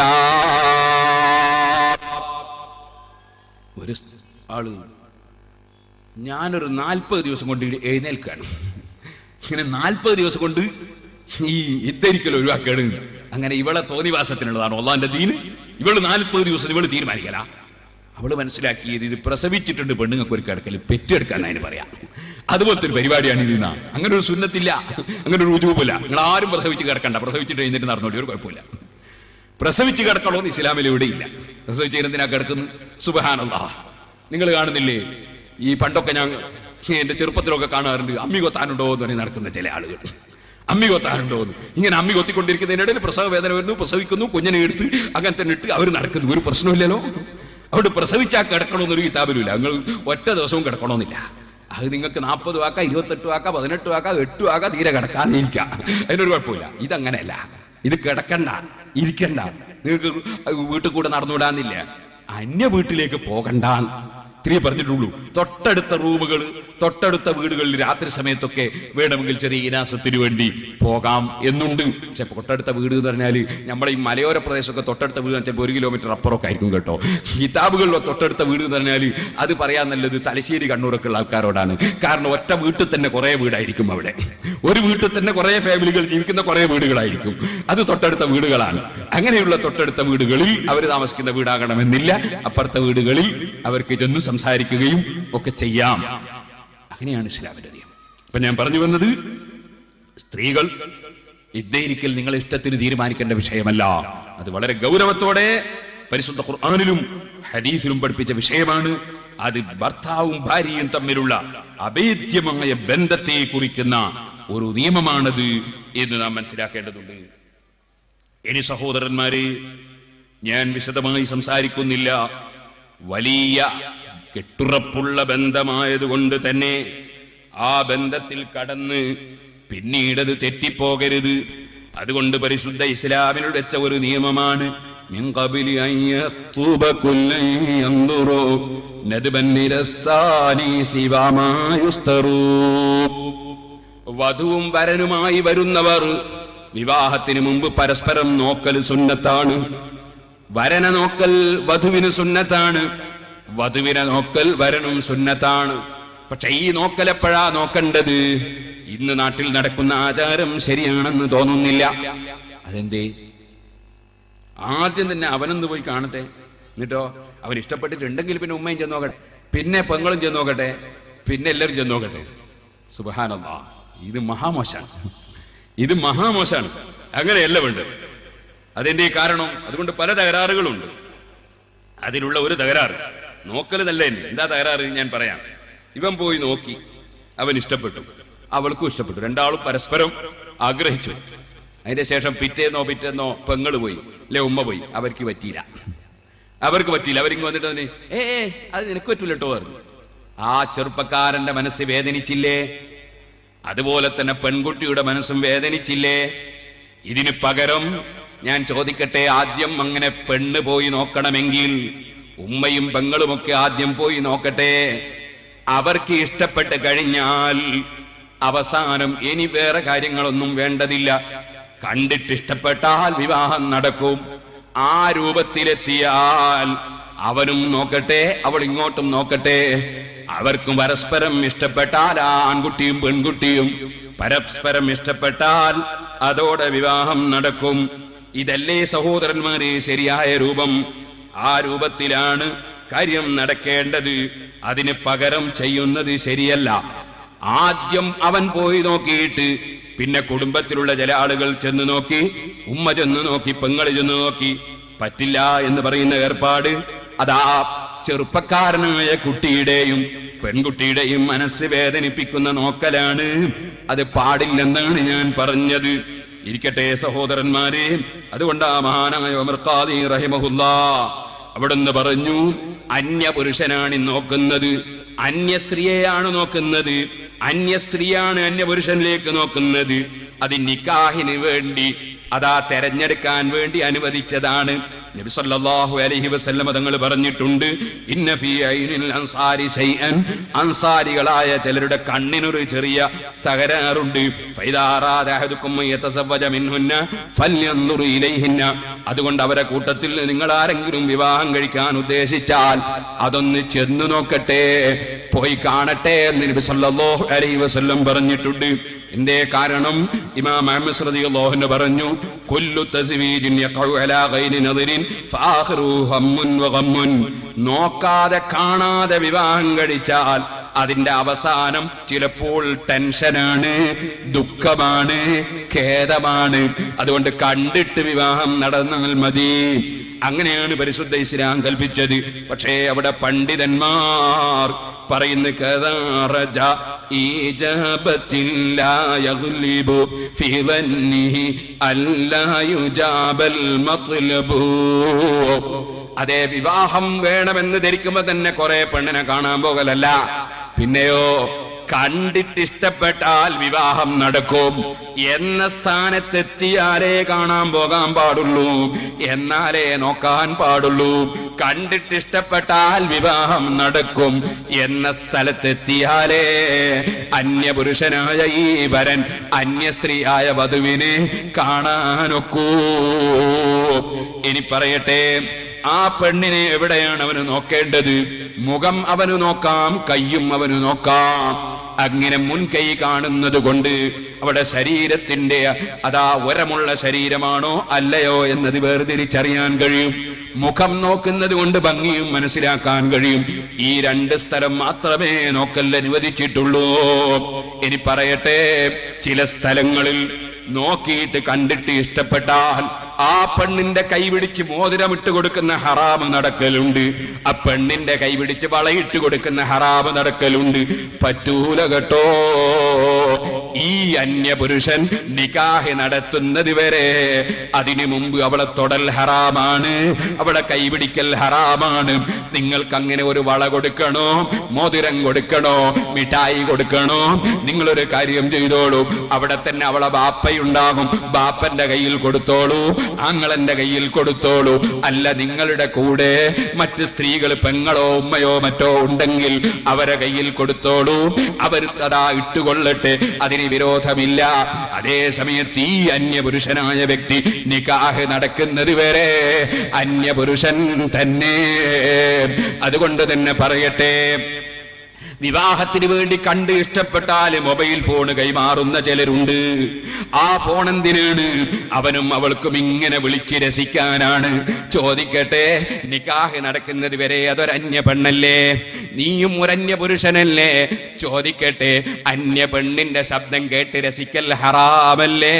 ഒരു ആള് ഞാനൊരു നാൽപ്പത് ദിവസം കൊണ്ട് എഴുന്നേൽക്കാണ് ഇങ്ങനെ നാൽപ്പത് ദിവസം കൊണ്ട് ഈ ഇദ്ധരിക്കൽ ഒഴിവാക്കാണ് അങ്ങനെ ഇവളെ തോന്നിവാസത്തിനുള്ളതാണ് ഒന്നാന്റെ ദീന് ഇവള് നാൽപ്പത് ദിവസം ഇവള് തീരുമാനിക്കല അവള് മനസ്സിലാക്കിയത് ഇത് പ്രസവിച്ചിട്ടുണ്ട് പെണ്ണുങ്ങൾക്ക് ഒരു കിടക്കൽ പെറ്റെടുക്കാൻ അതിന് പറയാം അതുപോലത്തെ ഒരു പരിപാടിയാണ് ഇതിന്ന അങ്ങനെ ഒരു സുന്നത്തില്ല അങ്ങനെ ഒരു രുചൂപ്പില്ല നിങ്ങൾ ആരും പ്രസവിച്ച് കിടക്കണ്ട പ്രസവിച്ചിട്ട് എഴുന്നേറ്റ് നടന്നോളി ഒരു കുഴപ്പമില്ല പ്രസവിച്ച് കിടക്കണോന്ന് ഇസ്ലാമിൽ ഇവിടെ ഇല്ല പ്രസവിച്ച് എന്തിനാ കിടക്കുന്നു സുബഹാനല്ലാ നിങ്ങൾ കാണുന്നില്ലേ ഈ പണ്ടൊക്കെ ഞാൻ എന്റെ ചെറുപ്പത്തിലൊക്കെ കാണാറുണ്ട് അമ്മി കൊത്താനുണ്ടോ എന്ന് പറഞ്ഞ് നടക്കുന്ന ചില ആളുകൾ അമ്മി കൊത്താനുണ്ടോ എന്ന് ഇങ്ങനെ അമ്മി കൊത്തിക്കൊണ്ടിരിക്കുന്നതിനിടയിൽ പ്രസവ വേദന വരുന്നു പ്രസവിക്കുന്നു കുഞ്ഞിനെ എടുത്ത് അങ്ങനെ തന്നെ ഇട്ട് അവർ നടക്കുന്നു ഒരു പ്രശ്നമില്ലല്ലോ അവിടെ പ്രസവിച്ചാൽ കിടക്കണമെന്നൊരു കിതാബിലുമില്ല നിങ്ങൾ ഒറ്റ ദിവസവും കിടക്കണമെന്നില്ല അത് നിങ്ങൾക്ക് നാൽപ്പത് വാക്ക ഇരുപത്തെട്ട് വാക്ക പതിനെട്ട് വാക്ക എട്ട് വാക്ക തീരെ കിടക്കാതെ ഇരിക്കാം അതിനൊരു കുഴപ്പമില്ല ഇതങ്ങനെയല്ല ഇത് കിടക്കണ്ട ഇരിക്കണ്ട നിങ്ങൾക്ക് വീട്ടിൽ കൂടെ നടന്നുവിടാന്നില്ല അന്യ വീട്ടിലേക്ക് പോകണ്ട ഇത്രയേ പറഞ്ഞിട്ടുള്ളൂ തൊട്ടടുത്ത റൂമുകൾ തൊട്ടടുത്ത വീടുകളിൽ രാത്രി സമയത്തൊക്കെ വേണമെങ്കിൽ ചെറിയ ഇനാസത്തിന് വേണ്ടി പോകാം എന്നുണ്ട് പക്ഷെ തൊട്ടടുത്ത വീട് എന്ന് പറഞ്ഞാൽ നമ്മുടെ ഈ മലയോര പ്രദേശമൊക്കെ തൊട്ടടുത്ത വീട് എന്ന് വെച്ചാൽ ഒരു കിലോമീറ്റർ അപ്പുറമൊക്കെ ആയിരിക്കും കേട്ടോ കിതാബുകളിലോ തൊട്ടടുത്ത വീട് എന്ന് പറഞ്ഞാൽ അത് പറയാൻ നല്ലത് തലശ്ശേരി കണ്ണൂരൊക്കെ ഉള്ള ആൾക്കാരോടാണ് കാരണം ഒറ്റ വീട്ടിൽ തന്നെ കുറെ വീടായിരിക്കും അവിടെ ഒരു വീട്ടിൽ തന്നെ കുറെ ഫാമിലികൾ ജീവിക്കുന്ന കുറെ വീടുകളായിരിക്കും അത് തൊട്ടടുത്ത വീടുകളാണ് അങ്ങനെയുള്ള തൊട്ടടുത്ത വീടുകളിൽ അവർ താമസിക്കുന്ന വീടാകണമെന്നില്ല അപ്പുറത്തെ വീടുകളിൽ അവർക്ക് ചെന്ന് സംസാരിക്കുകയും ഒക്കെ ചെയ്യാം അങ്ങനെയാണ് ഇസ്ലാമിന്റെ നിയമം ഇപ്പൊ ഞാൻ പറഞ്ഞു വന്നത് സ്ത്രീകൾ ഇദ്ദേരിക്കൽ നിങ്ങൾ ഇഷ്ടത്തിന് തീരുമാനിക്കേണ്ട വിഷയമല്ല അത് വളരെ ഗൗരവത്തോടെ പരിശുദ്ധ ഖുർആാനിലും ഹദീസിലും പഠിപ്പിച്ച വിഷയമാണ് അത് ഭർത്താവും ഭാര്യയും തമ്മിലുള്ള അഭേദ്യമായ ബന്ധത്തെ കുറിക്കുന്ന ഒരു നിയമമാണത് എന്ന് നാം മനസ്സിലാക്കേണ്ടതുണ്ട് ഇനി സഹോദരന്മാരെ ഞാൻ വിശദമായി സംസാരിക്കുന്നില്ല വലിയ കെട്ടുറപ്പുള്ള ബന്ധമായതുകൊണ്ട് തന്നെ ആ ബന്ധത്തിൽ കടന്ന് പിന്നീടത് തെറ്റിപ്പോകരുത് അതുകൊണ്ട് പരിശുദ്ധ ഇസ്ലാമിൽ വെച്ച ഒരു നിയമമാണ് من قبل أن يخطب كل ينظروا ندبا إلى الثاني سوى ما يستروا വധുവും വരനുമായി വരുന്നവർ വിവാഹത്തിന് മുമ്പ് പരസ്പരം നോക്കൽ സുന്നത്താണ് വരനെ നോക്കൽ വധുവിന് സുന്നത്താണ് വധുവിനെ നോക്കൽ വരനും സുന്നത്താണ് പക്ഷെ ഈ നോക്കൽ എപ്പോഴാ നോക്കേണ്ടത് ഇന്ന് നാട്ടിൽ നടക്കുന്ന ആചാരം ശരിയാണെന്ന് തോന്നുന്നില്ല അതെന്തേ ആദ്യം തന്നെ അവനൊന്ന് പോയി കാണട്ടെ എന്നിട്ടോ അവൻ ഇഷ്ടപ്പെട്ടിട്ടുണ്ടെങ്കിൽ പിന്നെ ഉമ്മയും ചെന്ന് നോക്കട്ടെ പിന്നെ പെങ്ങളും ചെന്ന് നോക്കട്ടെ പിന്നെ എല്ലാവരും ചെന്ന് നോക്കട്ടെ സുബഹാനല്ലാ ഇത് മഹാമോശാണ് ഇത് മഹാമോശാണ് അങ്ങനെയല്ല വേണ്ടത് അതിന്റെ കാരണം അതുകൊണ്ട് പല തകരാറുകളുണ്ട് അതിലുള്ള ഒരു തകരാറ് നോക്കൽ നല്ല തന്നെ എന്താ തകരാറ് ഞാൻ പറയാം ഇവൻ പോയി നോക്കി അവൻ ഇഷ്ടപ്പെട്ടു അവൾക്കും ഇഷ്ടപ്പെട്ടു രണ്ടാളും പരസ്പരം ആഗ്രഹിച്ചു അതിന്റെ ശേഷം പിറ്റേന്നോ പിറ്റേന്നോ പെങ്ങള് പോയി അല്ലെ ഉമ്മ പോയി അവർക്ക് പറ്റിയില്ല അവർക്ക് പറ്റിയില്ല അവരിങ്ങ് വന്നിട്ട് തന്നെ ഏ ഏ, അത് നിനക്ക് പറ്റൂല കേട്ടോ പറഞ്ഞു ആ ചെറുപ്പക്കാരന്റെ മനസ്സ് വേദനിച്ചില്ലേ അതുപോലെ തന്നെ പെൺകുട്ടിയുടെ മനസ്സും വേദനിച്ചില്ലേ ഇതിന് പകരം ഞാൻ ചോദിക്കട്ടെ ആദ്യം അങ്ങനെ പെണ്ണ് പോയി നോക്കണമെങ്കിൽ ഉമ്മയും പെങ്ങളുമൊക്കെ ആദ്യം പോയി നോക്കട്ടെ അവർക്ക് ഇഷ്ടപ്പെട്ട് കഴിഞ്ഞാൽ അവസാനം ഇനി വേറെ കാര്യങ്ങളൊന്നും വേണ്ടതില്ല കണ്ടിട്ട് ഇഷ്ടപ്പെട്ടാൽ വിവാഹം നടക്കും ആ രൂപത്തിലെത്തിയാൽ അവനും നോക്കട്ടെ അവൾ ഇങ്ങോട്ടും നോക്കട്ടെ അവർക്കും പരസ്പരം ഇഷ്ടപ്പെട്ടാൽ ആ ആൺകുട്ടിയും പെൺകുട്ടിയും പരസ്പരം ഇഷ്ടപ്പെട്ടാൽ അതോടെ വിവാഹം നടക്കും ഇതല്ലേ സഹോദരന്മാരെ ശരിയായ രൂപം ആ രൂപത്തിലാണ് കാര്യം നടക്കേണ്ടത് അതിന് പകരം ചെയ്യുന്നത് ശരിയല്ല ആദ്യം അവൻ പോയി നോക്കിയിട്ട് പിന്നെ കുടുംബത്തിലുള്ള ചില ആളുകൾ ചെന്ന് നോക്കി ഉമ്മ ചെന്ന് നോക്കി പെങ്ങൾ ചെന്ന് നോക്കി പറ്റില്ല എന്ന് പറയുന്ന ഏർപ്പാട് അതാ ചെറുപ്പക്കാരനായ കുട്ടിയുടെയും പെൺകുട്ടിയുടെയും മനസ്സ് വേദനിപ്പിക്കുന്ന നോക്കലാണ് അത് പാടില്ലെന്നാണ് ഞാൻ പറഞ്ഞത് ഇരിക്കട്ടെ സഹോദരന്മാരെ അതുകൊണ്ട് ആ മഹാനായ ഒമർക്കാദി റഹിമഹുല്ല അവിടുന്ന് പറഞ്ഞു അന്യ പുരുഷനാണ് ഈ നോക്കുന്നത് അന്യ സ്ത്രീയെയാണ് നോക്കുന്നത് അന്യ സ്ത്രീയാണ് അന്യ പുരുഷനിലേക്ക് നോക്കുന്നത് അത് നിക്കാഹിന് വേണ്ടി അതാ തെരഞ്ഞെടുക്കാൻ വേണ്ടി അനുവദിച്ചതാണ് നബി സല്ലല്ലാഹു അലൈഹി വസല്ലമ തങ്ങൾ പറഞ്ഞിട്ടുണ്ട് ഇന്ന ഫീ ഐനിൽ അൻസാരി ശൈഅൻ അൻസാരികളായ ചിലരുടെ കണ്ണിനൊരു ചെറിയ തകരാറുണ്ട് ഫൈദാ അറാദ അഹദുക്കും അൻ യതസവ്വജ മിൻഹുന്ന ഫൽയൻദുർ ഇലൈഹിന്ന അതുകൊണ്ട് അവരെ കൂട്ടത്തിൽ നിങ്ങൾ ആരെങ്കിലും വിവാഹം കഴിക്കാൻ ഉദ്ദേശിച്ചാൽ അതൊന്ന് ചെന്ന് നോക്കട്ടെ പോയി കാണട്ടെ എന്ന് നബി സല്ലല്ലാഹു അലൈഹി വസല്ലം പറഞ്ഞിട്ടുണ്ട് എന്തേ കാരണം ഇമാം അഹ്മദ് റളിയല്ലാഹു പറഞ്ഞു കുല്ലു തസ്വീജിൻ യഖഉ അലാ ഗൈരി നദരിൻ ഫആഖിറു ഹമ്മുൻ വഗമ്മുൻ നോക്കാതെ കാണാതെ വിവാഹം കഴിച്ചാൽ അതിന്റെ അവസാനം ചിലപ്പോൾ ടെൻഷനാണ് ദുഃഖമാണ് ഖേദമാണ് അതുകൊണ്ട് കണ്ടിട്ട് വിവാഹം നടന്നാൽ മതി അങ്ങനെയാണ് പരിശുദ്ധ ഇസ്ലാം കൽപ്പിച്ചത് പക്ഷേ അവിടെ പണ്ഡിതന്മാർ പറയുന്ന കഥാറജ ഈജാബത്തില്ല യഗ്ലിബു ഫി വന്നിഹി അല്ലാ യുജാബൽ മത്ലബു അതെ വിവാഹം വേണമെന്ന് ധരിക്കുമ്പോ തന്നെ കുറെ പെണ്ണിനെ കാണാൻ പോകലല്ല പിന്നെയോ കണ്ടിട്ട് ഇഷ്ടപ്പെട്ടാൽ വിവാഹം നടക്കും എന്ന സ്ഥാനത്തെത്തിയാലേ കാണാൻ പോകാൻ പാടുള്ളൂ എന്നാലേ നോക്കാൻ പാടുള്ളൂ കണ്ടിട്ട് ഇഷ്ടപ്പെട്ടാൽ വിവാഹം നടക്കും എന്ന സ്ഥലത്തെത്തിയാലേ അന്യപുരുഷനായ ഈ വരൻ അന്യ സ്ത്രീയായ വധുവിനെ കാണാനൊക്കൂ ഇനി പറയട്ടെ ആ പെണ്ണിനെ എവിടെയാണ് അവന് നോക്കേണ്ടത് മുഖം അവന് നോക്കാം കയ്യും അവന് നോക്കാം അങ്ങനെ മുൻകൈ കാണുന്നത് കൊണ്ട് അവിടെ ശരീരത്തിന്റെ അതാ ഉരമുള്ള ശരീരമാണോ അല്ലയോ എന്നത് വേർതിരിച്ചറിയാൻ കഴിയും മുഖം നോക്കുന്നത് കൊണ്ട് ഭംഗിയും മനസ്സിലാക്കാൻ കഴിയും ഈ രണ്ട് സ്ഥലം മാത്രമേ നോക്കൽ അനുവദിച്ചിട്ടുള്ളൂ ഇനി പറയട്ടെ ചില സ്ഥലങ്ങളിൽ നോക്കിയിട്ട് കണ്ടിട്ട് ഇഷ്ടപ്പെട്ടാൽ ആ പെണ്ണിന്റെ കൈപിടിച്ച് മോതിരമിട്ട് കൊടുക്കുന്ന ഹറാമ് നടക്കലുണ്ട് ആ പെണ്ണിന്റെ കൈപിടിച്ച് വളയിട്ട് കൊടുക്കുന്ന ഹറാമ് നടക്കലുണ്ട് പറ്റൂല കേട്ടോ ഈ അന്യപുരുഷൻ നിക്കാഹ് നടത്തുന്നത് വരെ അതിനു മുമ്പ് അവളെ തൊടൽ ഹറാമാണ് അവളെ കൈപിടിക്കൽ ഹറാമാണ് നിങ്ങൾക്ക് അങ്ങനെ ഒരു വള കൊടുക്കണോ മോതിരം കൊടുക്കണോ മിഠായി കൊടുക്കണോ നിങ്ങളൊരു കാര്യം ചെയ്തോളൂ അവിടെ തന്നെ അവളെ ബാപ്പയുണ്ടാകും ബാപ്പന്റെ കയ്യിൽ കൊടുത്തോളൂ ആങ്ങളന്റെ കയ്യിൽ കൊടുത്തോളൂ അല്ല നിങ്ങളുടെ കൂടെ മറ്റ് സ്ത്രീകൾ പെങ്ങളോ ഉമ്മയോ മറ്റോ ഉണ്ടെങ്കിൽ അവരെ കയ്യിൽ കൊടുത്തോളൂ അവർ അതാ ഇട്ടുകൊള്ളട്ടെ അതിന് വിരോധമില്ല അതേ സമയത്ത് ഈ അന്യപുരുഷനായ വ്യക്തി നിക്കാഹ് നടക്കുന്നത് വരെ അന്യപുരുഷൻ തന്നെ അതുകൊണ്ട് തന്നെ പറയട്ടെ വിവാഹത്തിന് വേണ്ടി കണ്ട് ഇഷ്ടപ്പെട്ടാൽ മൊബൈൽ ഫോൺ കൈമാറുന്ന ചിലരുണ്ട് ആ ഫോൺ എന്തിനാണ് അവനും അവൾക്കും ഇങ്ങനെ വിളിച്ച് രസിക്കാനാണ് ചോദിക്കട്ടെ നിക്കാഹ് നടക്കുന്നത് വരെ അതൊരന്യ പെണ്ണല്ലേ നീയും ഒരന്യ പുരുഷനല്ലേ ചോദിക്കട്ടെ അന്യ പെണ്ണിന്റെ ശബ്ദം കേട്ട് രസിക്കൽ ഹറാമല്ലേ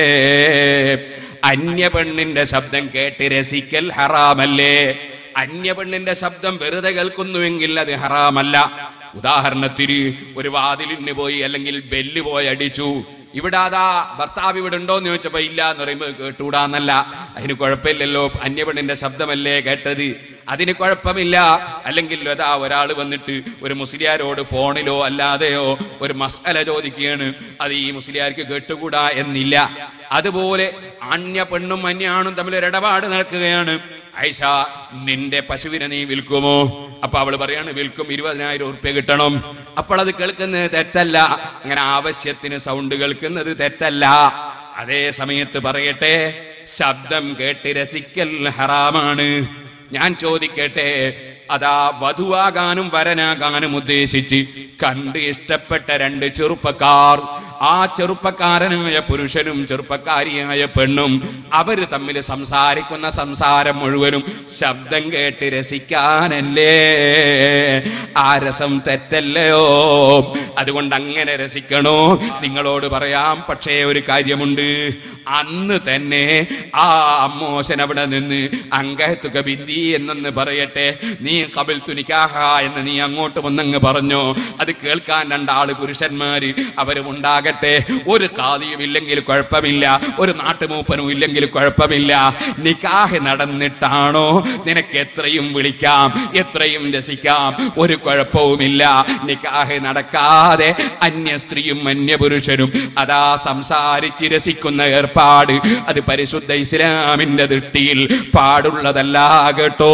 അന്യ പെണ്ണിന്റെ ശബ്ദം കേട്ട് രസിക്കൽ ഹറാമല്ലേ അന്യ പെണ്ണിന്റെ ശബ്ദം വെറുതെ കേൾക്കുന്നുവെങ്കിൽ അത് ഹറാമല്ല ഉദാഹരണത്തിന് ഒരു വാതിലിന് പോയി അല്ലെങ്കിൽ ബെല്ല് പോയി അടിച്ചു ഇവിടെ അതാ ഭർത്താവ് ഇവിടെ ഉണ്ടോന്ന് ചോദിച്ചപ്പോ ഇല്ല എന്ന് പറയുമ്പോൾ കേട്ടൂടാന്നല്ല അതിന് കുഴപ്പമില്ലല്ലോ അന്യപെണ്ണിന്റെ ശബ്ദമല്ലേ കേട്ടത് അതിന് കുഴപ്പമില്ല അല്ലെങ്കിൽ അതാ ഒരാൾ വന്നിട്ട് ഒരു മുസ്ലിയാരോട് ഫോണിലോ അല്ലാതെയോ ഒരു മസാല ചോദിക്കുകയാണ് അത് ഈ മുസ്ലിയാർക്ക് കേട്ടുകൂടാ എന്നില്ല അതുപോലെ അന്യ പെണ്ണും അന്യാണും തമ്മിൽ ഒരു ഇടപാട് നടക്കുകയാണ് ഐഷ നിന്റെ പശുവിനെ നീ വിൽക്കുമോ അപ്പൊ അവള് പറയാണ് വിൽക്കും ഇരുപതിനായിരം ഉറുപ്യ കിട്ടണം അപ്പോൾ അത് കേൾക്കുന്നത് തെറ്റല്ല അങ്ങനെ ആവശ്യത്തിന് സൗണ്ട് കേൾക്കുന്നത് തെറ്റല്ല അതേ സമയത്ത് പറയട്ടെ ശബ്ദം കേട്ട് രസിക്കൽ ഹറാമാണ് ഞാൻ ചോദിക്കട്ടെ അതാ വധുവാകാനും വരനാകാനും ഉദ്ദേശിച്ച് കണ്ട് ഇഷ്ടപ്പെട്ട രണ്ട് ചെറുപ്പക്കാർ ആ ചെറുപ്പക്കാരനായ പുരുഷനും ചെറുപ്പക്കാരിയായ പെണ്ണും അവര് തമ്മിൽ സംസാരിക്കുന്ന സംസാരം മുഴുവനും ശബ്ദം കേട്ട് രസിക്കാനല്ലേ ആ രസം തെറ്റല്ലയോ അതുകൊണ്ട് അങ്ങനെ രസിക്കണോ നിങ്ങളോട് പറയാം പക്ഷേ ഒരു കാര്യമുണ്ട് അന്ന് തന്നെ ആ അമ്മോശൻ അവിടെ നിന്ന് അങ്കത്തുക ബിന്ദി എന്നൊന്ന് പറയട്ടെ നീ കപിൽ തുനിക്കാഹ എന്ന് നീ അങ്ങോട്ട് വന്നങ്ങ് പറഞ്ഞോ അത് കേൾക്കാൻ രണ്ടാള് പുരുഷന്മാര് അവരും ഉണ്ടാകട്ടെ ഒരു കാതിയും ഇല്ലെങ്കിൽ കുഴപ്പമില്ല ഒരു നാട്ടുമൂപ്പനും ഇല്ലെങ്കിൽ കുഴപ്പമില്ല നിക്കാഹ് നടന്നിട്ടാണോ നിനക്ക് എത്രയും വിളിക്കാം എത്രയും രസിക്കാം ഒരു കുഴപ്പവുമില്ല നിക്കാഹ് നടക്കാതെ അന്യ സ്ത്രീയും അന്യ പുരുഷനും അതാ സംസാരിച്ച് രസിക്കുന്ന ഏർപ്പാട് അത് പരിശുദ്ധ ഇസ്ലാമിന്റെ ദൃഷ്ടിയിൽ പാടുള്ളതല്ല കേട്ടോ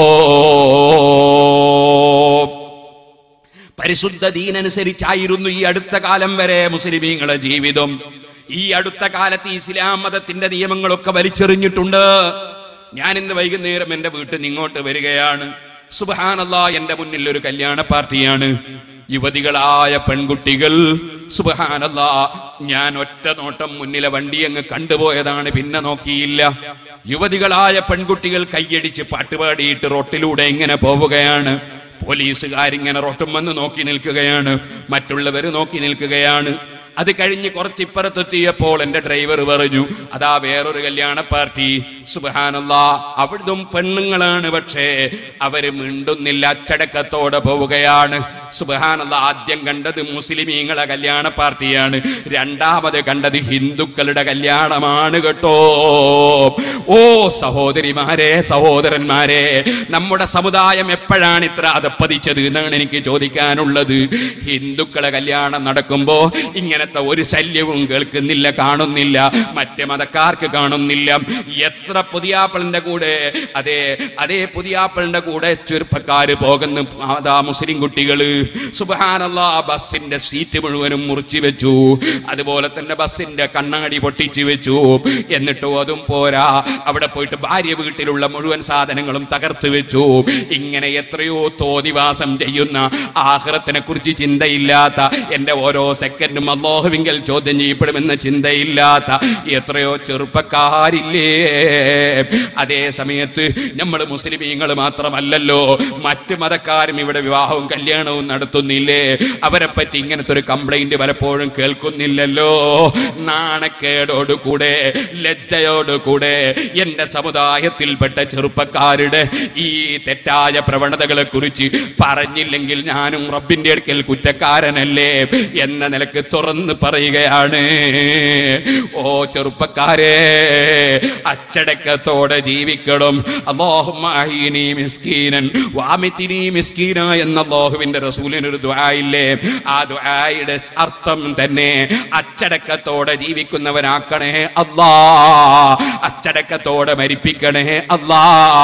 പരിശുദ്ധ ദീനനുസരിച്ചായിരുന്നു ഈ അടുത്ത കാലം വരെ മുസ്ലിമീങ്ങളെ ജീവിതം ഈ അടുത്ത കാലത്ത് ഇസ്ലാം മതത്തിന്റെ നിയമങ്ങളൊക്കെ വലിച്ചെറിഞ്ഞിട്ടുണ്ട് ഞാൻ ഇന്ന് വൈകുന്നേരം എന്റെ വീട്ടിൽ നിന്ന് ഇങ്ങോട്ട് വരികയാണ് സുബഹാനല്ല എന്റെ മുന്നിൽ ഒരു കല്യാണ പാർട്ടിയാണ് യുവതികളായ പെൺകുട്ടികൾ സുബഹാനല്ല ഞാൻ ഒറ്റ നോട്ടം മുന്നിലെ വണ്ടി അങ്ങ് കണ്ടുപോയതാണ് പിന്നെ നോക്കിയില്ല യുവതികളായ പെൺകുട്ടികൾ കൈയടിച്ച് പാട്ടുപാടിയിട്ട് റോട്ടിലൂടെ ഇങ്ങനെ പോവുകയാണ് പോലീസുകാരിങ്ങനെ റോട്ടും വന്ന് നോക്കി നിൽക്കുകയാണ് മറ്റുള്ളവർ നോക്കി നിൽക്കുകയാണ് അത് കഴിഞ്ഞ് കുറച്ച് ഇപ്പുറത്തെത്തിയപ്പോൾ എന്റെ ഡ്രൈവർ പറഞ്ഞു അതാ വേറൊരു കല്യാണ പാർട്ടി സുബാനല്ല അവിടും പെണ്ണുങ്ങളാണ് പക്ഷേ അവര് മിണ്ടുന്നില്ല അച്ചടക്കത്തോടെ പോവുകയാണ് സുബാനല്ല ആദ്യം കണ്ടത് മുസ്ലിമീങ്ങളെ കല്യാണ പാർട്ടിയാണ് രണ്ടാമത് കണ്ടത് ഹിന്ദുക്കളുടെ കല്യാണമാണ് കേട്ടോ ഓ സഹോദരിമാരെ സഹോദരന്മാരെ നമ്മുടെ സമുദായം എപ്പോഴാണ് ഇത്ര അതപ്പതിച്ചത് എന്നാണ് എനിക്ക് ചോദിക്കാനുള്ളത് ഹിന്ദുക്കളെ കല്യാണം നടക്കുമ്പോ ഇങ്ങനത്തെ ഒരു ശല്യവും കേൾക്കുന്നില്ല കാണുന്നില്ല മറ്റേ മതക്കാർക്ക് കാണുന്നില്ല എത്ര പുതിയാപ്പിളിന്റെ കൂടെ അതേ അതേ പുതിയാപ്പിളിന്റെ കൂടെ ചെറുപ്പക്കാര് പോകുന്നു അതാ മുസ്ലിം കുട്ടികള് സുബാനല്ല ബസ്സിന്റെ സീറ്റ് മുഴുവനും മുറിച്ചു വെച്ചു അതുപോലെ തന്നെ ബസ്സിന്റെ കണ്ണാടി പൊട്ടിച്ചു വെച്ചു എന്നിട്ടോ അതും പോരാ അവിടെ പോയിട്ട് ഭാര്യ വീട്ടിലുള്ള മുഴുവൻ സാധനങ്ങളും തകർത്ത് വെച്ചു ഇങ്ങനെ എത്രയോ തോന്നിവാസം ചെയ്യുന്ന ആഹ്റത്തിനെ കുറിച്ച് ചിന്തയില്ലാത്ത എന്റെ ഓരോ സെക്കൻഡും അള്ളാഹുവിങ്കൽ ചോദ്യം ചെയ്യപ്പെടുമെന്ന ചിന്തയില്ലാത്ത എത്രയോ ചെറുപ്പക്കാരില്ലേ അതേ സമയത്ത് നമ്മൾ മുസ്ലിമീങ്ങൾ മാത്രമല്ലല്ലോ മറ്റ് മതക്കാരും ഇവിടെ വിവാഹവും കല്യാണവും നടത്തുന്നില്ലേ അവരെ പറ്റി ഇങ്ങനത്തെ ഒരു കംപ്ലൈന്റ് പലപ്പോഴും കേൾക്കുന്നില്ലല്ലോ നാണക്കേടോടുകൂടെ ലജ്ജയോടുകൂടെ എന്റെ സമുദായത്തിൽപ്പെട്ട ചെറുപ്പക്കാരുടെ ഈ തെറ്റായ പ്രവണതകളെ കുറിച്ച് പറഞ്ഞില്ലെങ്കിൽ ഞാനും റബ്ബിന്റെ അടുക്കൽ കുറ്റക്കാരനല്ലേ എന്ന നിലക്ക് തുറന്ന് പറയുകയാണ് ഓ ചെറുപ്പക്കാരെ അച്ചടക്കത്തോടെ ജീവിക്കണം അല്ലാഹുമ്മ മിസ്കീനൻ വാമിത്തിനി മിസ്കീന എന്ന അല്ലാഹുവിന്റെ റസൂലിനൊരു ദുആയില്ലേ ആ ദുആയുടെ അർത്ഥം തന്നെ അച്ചടക്കത്തോടെ ജീവിക്കുന്നവനാക്കണേ അല്ലാ അച്ചടക്കത്തോടെ മരിപ്പിക്കണേ അല്ലാ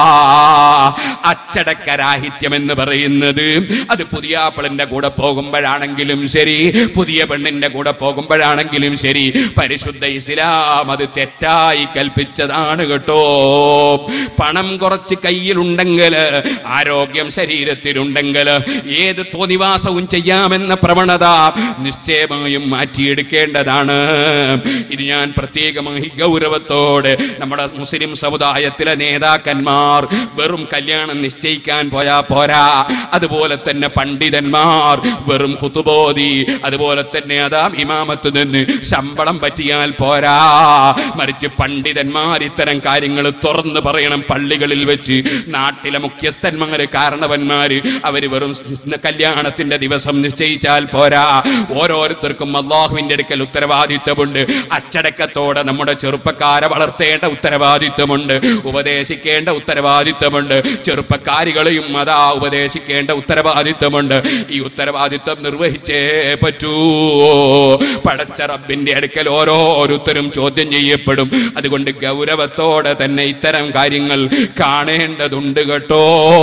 അച്ചടക്കരാഹിത്യം എന്ന് പറയുന്നത് അത് പുതിയ ആപ്പിളിന്റെ കൂടെ പോകുമ്പോഴാണെങ്കിലും ശരി പുതിയ പെണ്ണിന്റെ കൂടെ പോകുമ്പോഴാണെങ്കിലും ശരി പരിശുദ്ധ ഇസ്ലാം അത് തെറ്റായി കൽപ്പിച്ചതാണ് കേട്ടോ പണം കുറച്ച് കയ്യിലുണ്ടെങ്കിൽ ആരോഗ്യം ശരീരത്തിലുണ്ടെങ്കിൽ ഏത് തോന്നിവാസവും ചെയ്യാമെന്ന പ്രവണത നിശ്ചയമായും മാറ്റിയെടുക്കേണ്ടതാണ് ഇത് ഞാൻ പ്രത്യേകമായി ഗൗരവത്തോടെ നമ്മുടെ മുസ്ലിം സമുദായത്തിലെ നേതാക്കന്മാർ വെറും കല്യാണം നിശ്ചയിക്കാൻ പോയാ പോരാ അതുപോലെ തന്നെ പണ്ഡിതന്മാർ വെറും ഹുതുബോധി അതുപോലെ തന്നെ അതാ ഇമാമത്ത് നിന്ന് ശമ്പളം പറ്റിയാൽ പോരാ മറിച്ച് പണ്ഡിതന്മാർ ഇത്തരം കാര്യങ്ങൾ തുറന്നു പറയണം പള്ളികളിൽ വെച്ച് നാട്ടിലെ മുഖ്യസ്ഥന്മാര് കാരണവന്മാര് അവര് വെറും സ് കല്യാണത്തിന്റെ ദിവസം നിശ്ചയിച്ചാൽ പോരാ ഓരോരുത്തർക്കും അള്ളാഹുവിന്റെ അടുക്കൽ ഉത്തരവാദിത്വമുണ്ട് അച്ചടക്കത്തോടെ നമ്മുടെ ചെറുപ്പക്കാരെ വളർത്തേണ്ട ഉത്തരവാദിത്വമുണ്ട് ഉപദേശിക്കേണ്ട ഉത്തരവാദിത്വമുണ്ട് ചെറുപ്പക്കാരികളെയും അതാ ഉപദേശിക്കേണ്ട ഉത്തരവാദിത്വമുണ്ട് ഈ ഉത്തരവാദിത്വം നിർവഹിച്ചേ പറ്റൂ പടച്ച റബ്ബിന്റെ അടുക്കൽ ഓരോരുത്തരും ചോദ്യം ചെയ്യപ്പെടും അതുകൊണ്ട് ഗൗരവത്തോടെ തന്നെ ഇത്തരം കാര്യങ്ങൾ കാണേണ്ടതുണ്ട് കേട്ടോ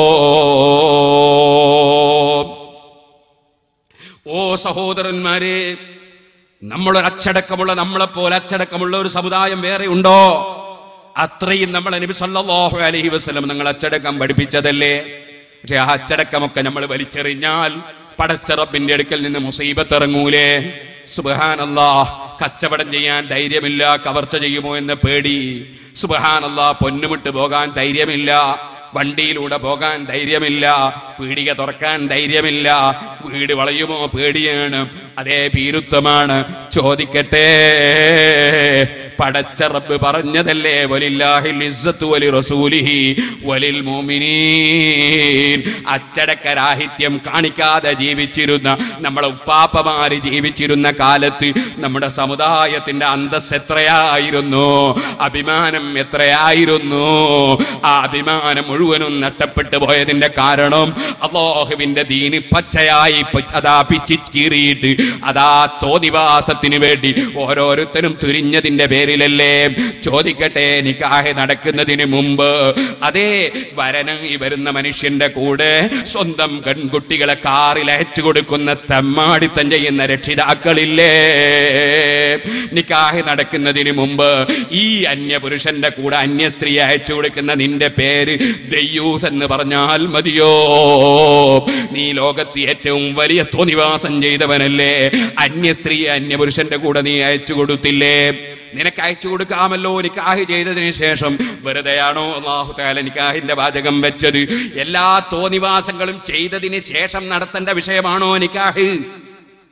ഓ സഹോദരന്മാരെ നമ്മളൊരു അച്ചടക്കമുള്ള നമ്മളെപ്പോലെ അച്ചടക്കമുള്ള ഒരു സമുദായം വേറെ ഉണ്ടോ അത്രയും നമ്മളെ നബി സല്ലല്ലാഹു അലൈഹി വസല്ലം നിങ്ങൾ അച്ചടക്കം പഠിപ്പിച്ചതല്ലേ പക്ഷെ ആ അച്ചടക്കമൊക്കെ നമ്മൾ വലിച്ചെറിഞ്ഞാൽ പടച്ചറപ്പിന്റെ അടുക്കൽ നിന്ന് മുസീബത്ത് ഇറങ്ങൂലേ സുബഹാനല്ലാ കച്ചവടം ചെയ്യാൻ ധൈര്യമില്ല കവർച്ച ചെയ്യുമോ എന്ന് പേടി സുബഹാനല്ലാ പൊന്നുമിട്ട് പോകാൻ ധൈര്യമില്ല വണ്ടിയിലൂടെ പോകാൻ ധൈര്യമില്ല പീടിക തുറക്കാൻ ധൈര്യമില്ല വീട് വളയുമോ പേടിയാണ് അതേ ഭീരുത്വമാണ് ചോദിക്കട്ടെ പടച്ച റബ്ബ് പറഞ്ഞതല്ലേ വലില്ലാഹിൽ ഇസ്സത്തു വലി റസൂലിഹി വലിൽ മുഅ്മിനീൻ അച്ചടക്കരാഹിത്യം കാണിക്കാതെ ജീവിച്ചിരുന്ന നമ്മളെ ഉപ്പാപ്പമാര് ജീവിച്ചിരുന്ന കാലത്ത് നമ്മുടെ സമുദായത്തിന്റെ അന്തസ് എത്രയായിരുന്നു അഭിമാനം എത്രയായിരുന്നു ആ അഭിമാനം മുഴുവനും നഷ്ടപ്പെട്ടു പോയതിന്റെ കാരണം അള്ളാഹുവിന്റെ ദീന് പച്ചയായി പ- അതാ പിച്ചി കീറിയിട്ട് അതാ തോന്നിവാസത്തിന് വേണ്ടി ഓരോരുത്തരും തുരിഞ്ഞതിന്റെ പേരിലല്ലേ ചോദിക്കട്ടെ നിക്കാഹ് നടക്കുന്നതിന് മുമ്പ് അതേ വരനായി വരുന്ന മനുഷ്യന്റെ കൂടെ സ്വന്തം പെൺകുട്ടികളെ കാറിൽ അയച്ചു കൊടുക്കുന്ന തെമ്മാടിത്തം ചെയ്യുന്ന രക്ഷിതാക്കളില്ലേ നിക്കാഹ് നടക്കുന്നതിന് മുമ്പ് ഈ അന്യപുരുഷന്റെ കൂടെ അന്യ സ്ത്രീ അയച്ചു കൊടുക്കുന്ന നിന്റെ പേര് ദയ്യൂസ് എന്ന് പറഞ്ഞാൽ മതിയോ നീ ലോകത്ത് ഏറ്റവും വലിയ തോന്നിവാസം ചെയ്തവനല്ലേ അന്യ സ്ത്രീ അന്യപുരുഷന്റെ കൂടെ നീ അയച്ചു കൊടുത്തില്ലേ നിനക്ക് അയച്ചു കൊടുക്കാമല്ലോ നിക്കാഹ് ചെയ്തതിന് ശേഷം വെറുതെയാണോ അള്ളാഹു താല നിക്കാഹിന്റെ വാചകം വെച്ചത് എല്ലാ തോന്നിവാസങ്ങളും ചെയ്തതിന് ശേഷം നടത്തേണ്ട വിഷയമാണോ നിക്കാഹ്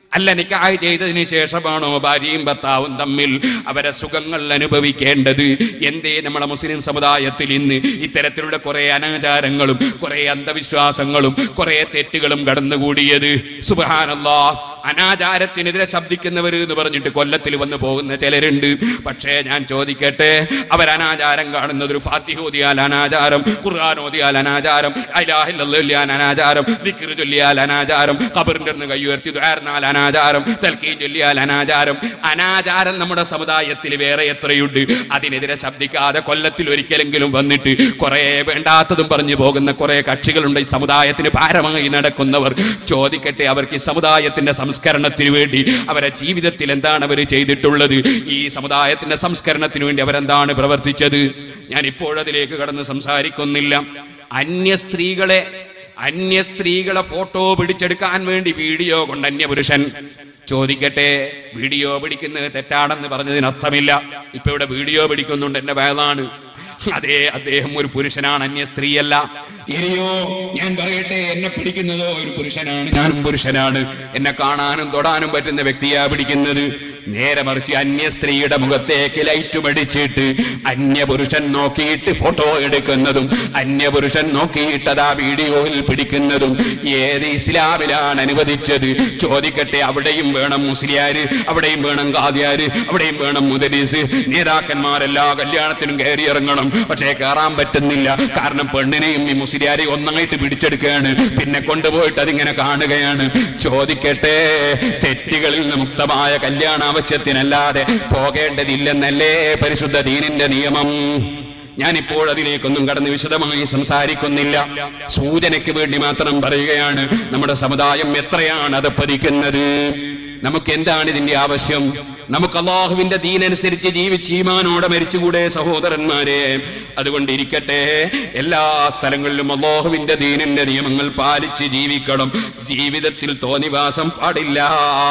അല്ല നിക്കാഹ് ചെയ്തതിന് ശേഷമാണോ ഭാര്യയും ഭർത്താവും തമ്മിൽ അവരെ സുഖങ്ങൾ അനുഭവിക്കേണ്ടത് എന്തേ നമ്മളെ മുസ്ലിം സമുദായത്തിൽ ഇന്ന് ഇത്തരത്തിലുള്ള കുറെ അനാചാരങ്ങളും കുറെ അന്ധവിശ്വാസങ്ങളും കുറെ തെറ്റുകളും കടന്നുകൂടിയത് സുബഹാനല്ലാ അനാചാരത്തിനെതിരെ ശബ്ദിക്കുന്നവർ എന്ന് പറഞ്ഞിട്ട് കൊല്ലത്തിൽ വന്നു പോകുന്ന ചിലരുണ്ട് പക്ഷേ ഞാൻ ചോദിക്കട്ടെ അവർ അനാചാരം കാണുന്നത് ഒരു ഫാത്തിഹ ഓതിയാൽ അനാചാരം ഖുർആൻ ഓതിയാൽ അനാചാരം അലാഹില്ലാൻ അനാചാരം ദിക്ർ ചൊല്ലിയാൽ അനാചാരം ഖബറിന്റെ അടുത്ത് കൈ ഉയർത്തി ദ്വാരനാൽ അനാചാരം തൽക്കീ ചൊല്ലിയാൽ അനാചാരം അനാചാരം നമ്മുടെ സമുദായത്തിൽ വേറെ എത്രയുണ്ട് അതിനെതിരെ ശബ്ദിക്കാതെ കൊല്ലത്തിൽ ഒരിക്കലെങ്കിലും വന്നിട്ട് കുറെ വേണ്ടാത്തതും പറഞ്ഞു പോകുന്ന കുറെ കക്ഷികളുണ്ട് ഈ സമുദായത്തിന് ഭാരമായി നടക്കുന്നവർ ചോദിക്കട്ടെ അവർക്ക് ഈ സമുദായത്തിന്റെ സംസ്കരണത്തിന് വേണ്ടി അവരെ ജീവിതത്തിൽ എന്താണ് അവർ ചെയ്തിട്ടുള്ളത് ഈ സമുദായത്തിന്റെ സംസ്കരണത്തിന് വേണ്ടി അവരെന്താണ് പ്രവർത്തിച്ചത് ഞാൻ ഇപ്പോഴതിലേക്ക് കടന്ന് സംസാരിക്കുന്നില്ല അന്യ സ്ത്രീകളെ അന്യ സ്ത്രീകളെ ഫോട്ടോ പിടിച്ചെടുക്കാൻ വേണ്ടി വീഡിയോ കൊണ്ട് അന്യപുരുഷൻ ചോദിക്കട്ടെ വീഡിയോ പിടിക്കുന്നത് തെറ്റാണെന്ന് പറഞ്ഞതിന് അർത്ഥമില്ല ഇപ്പൊ ഇവിടെ വീഡിയോ പിടിക്കുന്നുണ്ട് എന്റെ വേളാണ് അതേ അദ്ദേഹം ഒരു പുരുഷനാണ് അന്യ സ്ത്രീയല്ല ഇനിയോ ഞാൻ പറയട്ടെ എന്നെ പിടിക്കുന്നതോ ഒരു പുരുഷനാണ് ഞാനും പുരുഷനാണ് എന്നെ കാണാനും തൊടാനും പറ്റുന്ന വ്യക്തിയാ പിടിക്കുന്നത് നേരെ മറിച്ച് അന്യ സ്ത്രീയുടെ മുഖത്തേക്ക് ലൈറ്റ് അടിച്ചിട്ട് അന്യ പുരുഷൻ നോക്കിയിട്ട് ഫോട്ടോ എടുക്കുന്നതും അന്യ പുരുഷൻ നോക്കിയിട്ട് അതാ വീഡിയോയിൽ പിടിക്കുന്നതും ഏത് ഇസ്ലാമിലാണ് അനുവദിച്ചത് ചോദിക്കട്ടെ അവിടെയും വേണം മുസ്ലിയാര് അവിടെയും വേണം ഖാദിയാര് അവിടെയും വേണം മുദരീസ് നേതാക്കന്മാരെല്ലാ കല്യാണത്തിനും കയറി ഇറങ്ങണം പക്ഷേ കയറാൻ പറ്റുന്നില്ല കാരണം പെണ്ണിനെയും ഈ മുസ്ലിയാരെയും ഒന്നായിട്ട് പിടിച്ചെടുക്കുകയാണ് പിന്നെ കൊണ്ടുപോയിട്ട് അതിങ്ങനെ കാണുകയാണ് ചോദിക്കട്ടെ തെറ്റുകളിൽ നിന്ന് മുക്തമായ കല്യാണ ആവശ്യത്തിനല്ലാതെ പോകേണ്ടതില്ലെന്നല്ലേ പരിശുദ്ധ ദീനിന്റെ നിയമം ഞാനിപ്പോൾ അതിലേക്കൊന്നും കടന്ന് വിശദമായി സംസാരിക്കുന്നില്ല സൂചനയ്ക്ക് വേണ്ടി മാത്രം പറയുകയാണ് നമ്മുടെ സമുദായം എത്രയാണ് അത് പതിക്കുന്നത് നമുക്ക് എന്താണ് ഇതിന്റെ ആവശ്യം നമുക്ക് അള്ളാഹുവിന്റെ ദീനനുസരിച്ച് ജീവിച്ച് ഈമാനോടെ മരിച്ചുകൂടെ സഹോദരന്മാരെ അതുകൊണ്ട് ഇരിക്കട്ടെ എല്ലാ സ്ഥലങ്ങളിലും അള്ളാഹുവിന്റെ ദീനിന്റെ നിയമങ്ങൾ പാലിച്ച് ജീവിക്കണം ജീവിതത്തിൽ തോന്നിവാസം പാടില്ല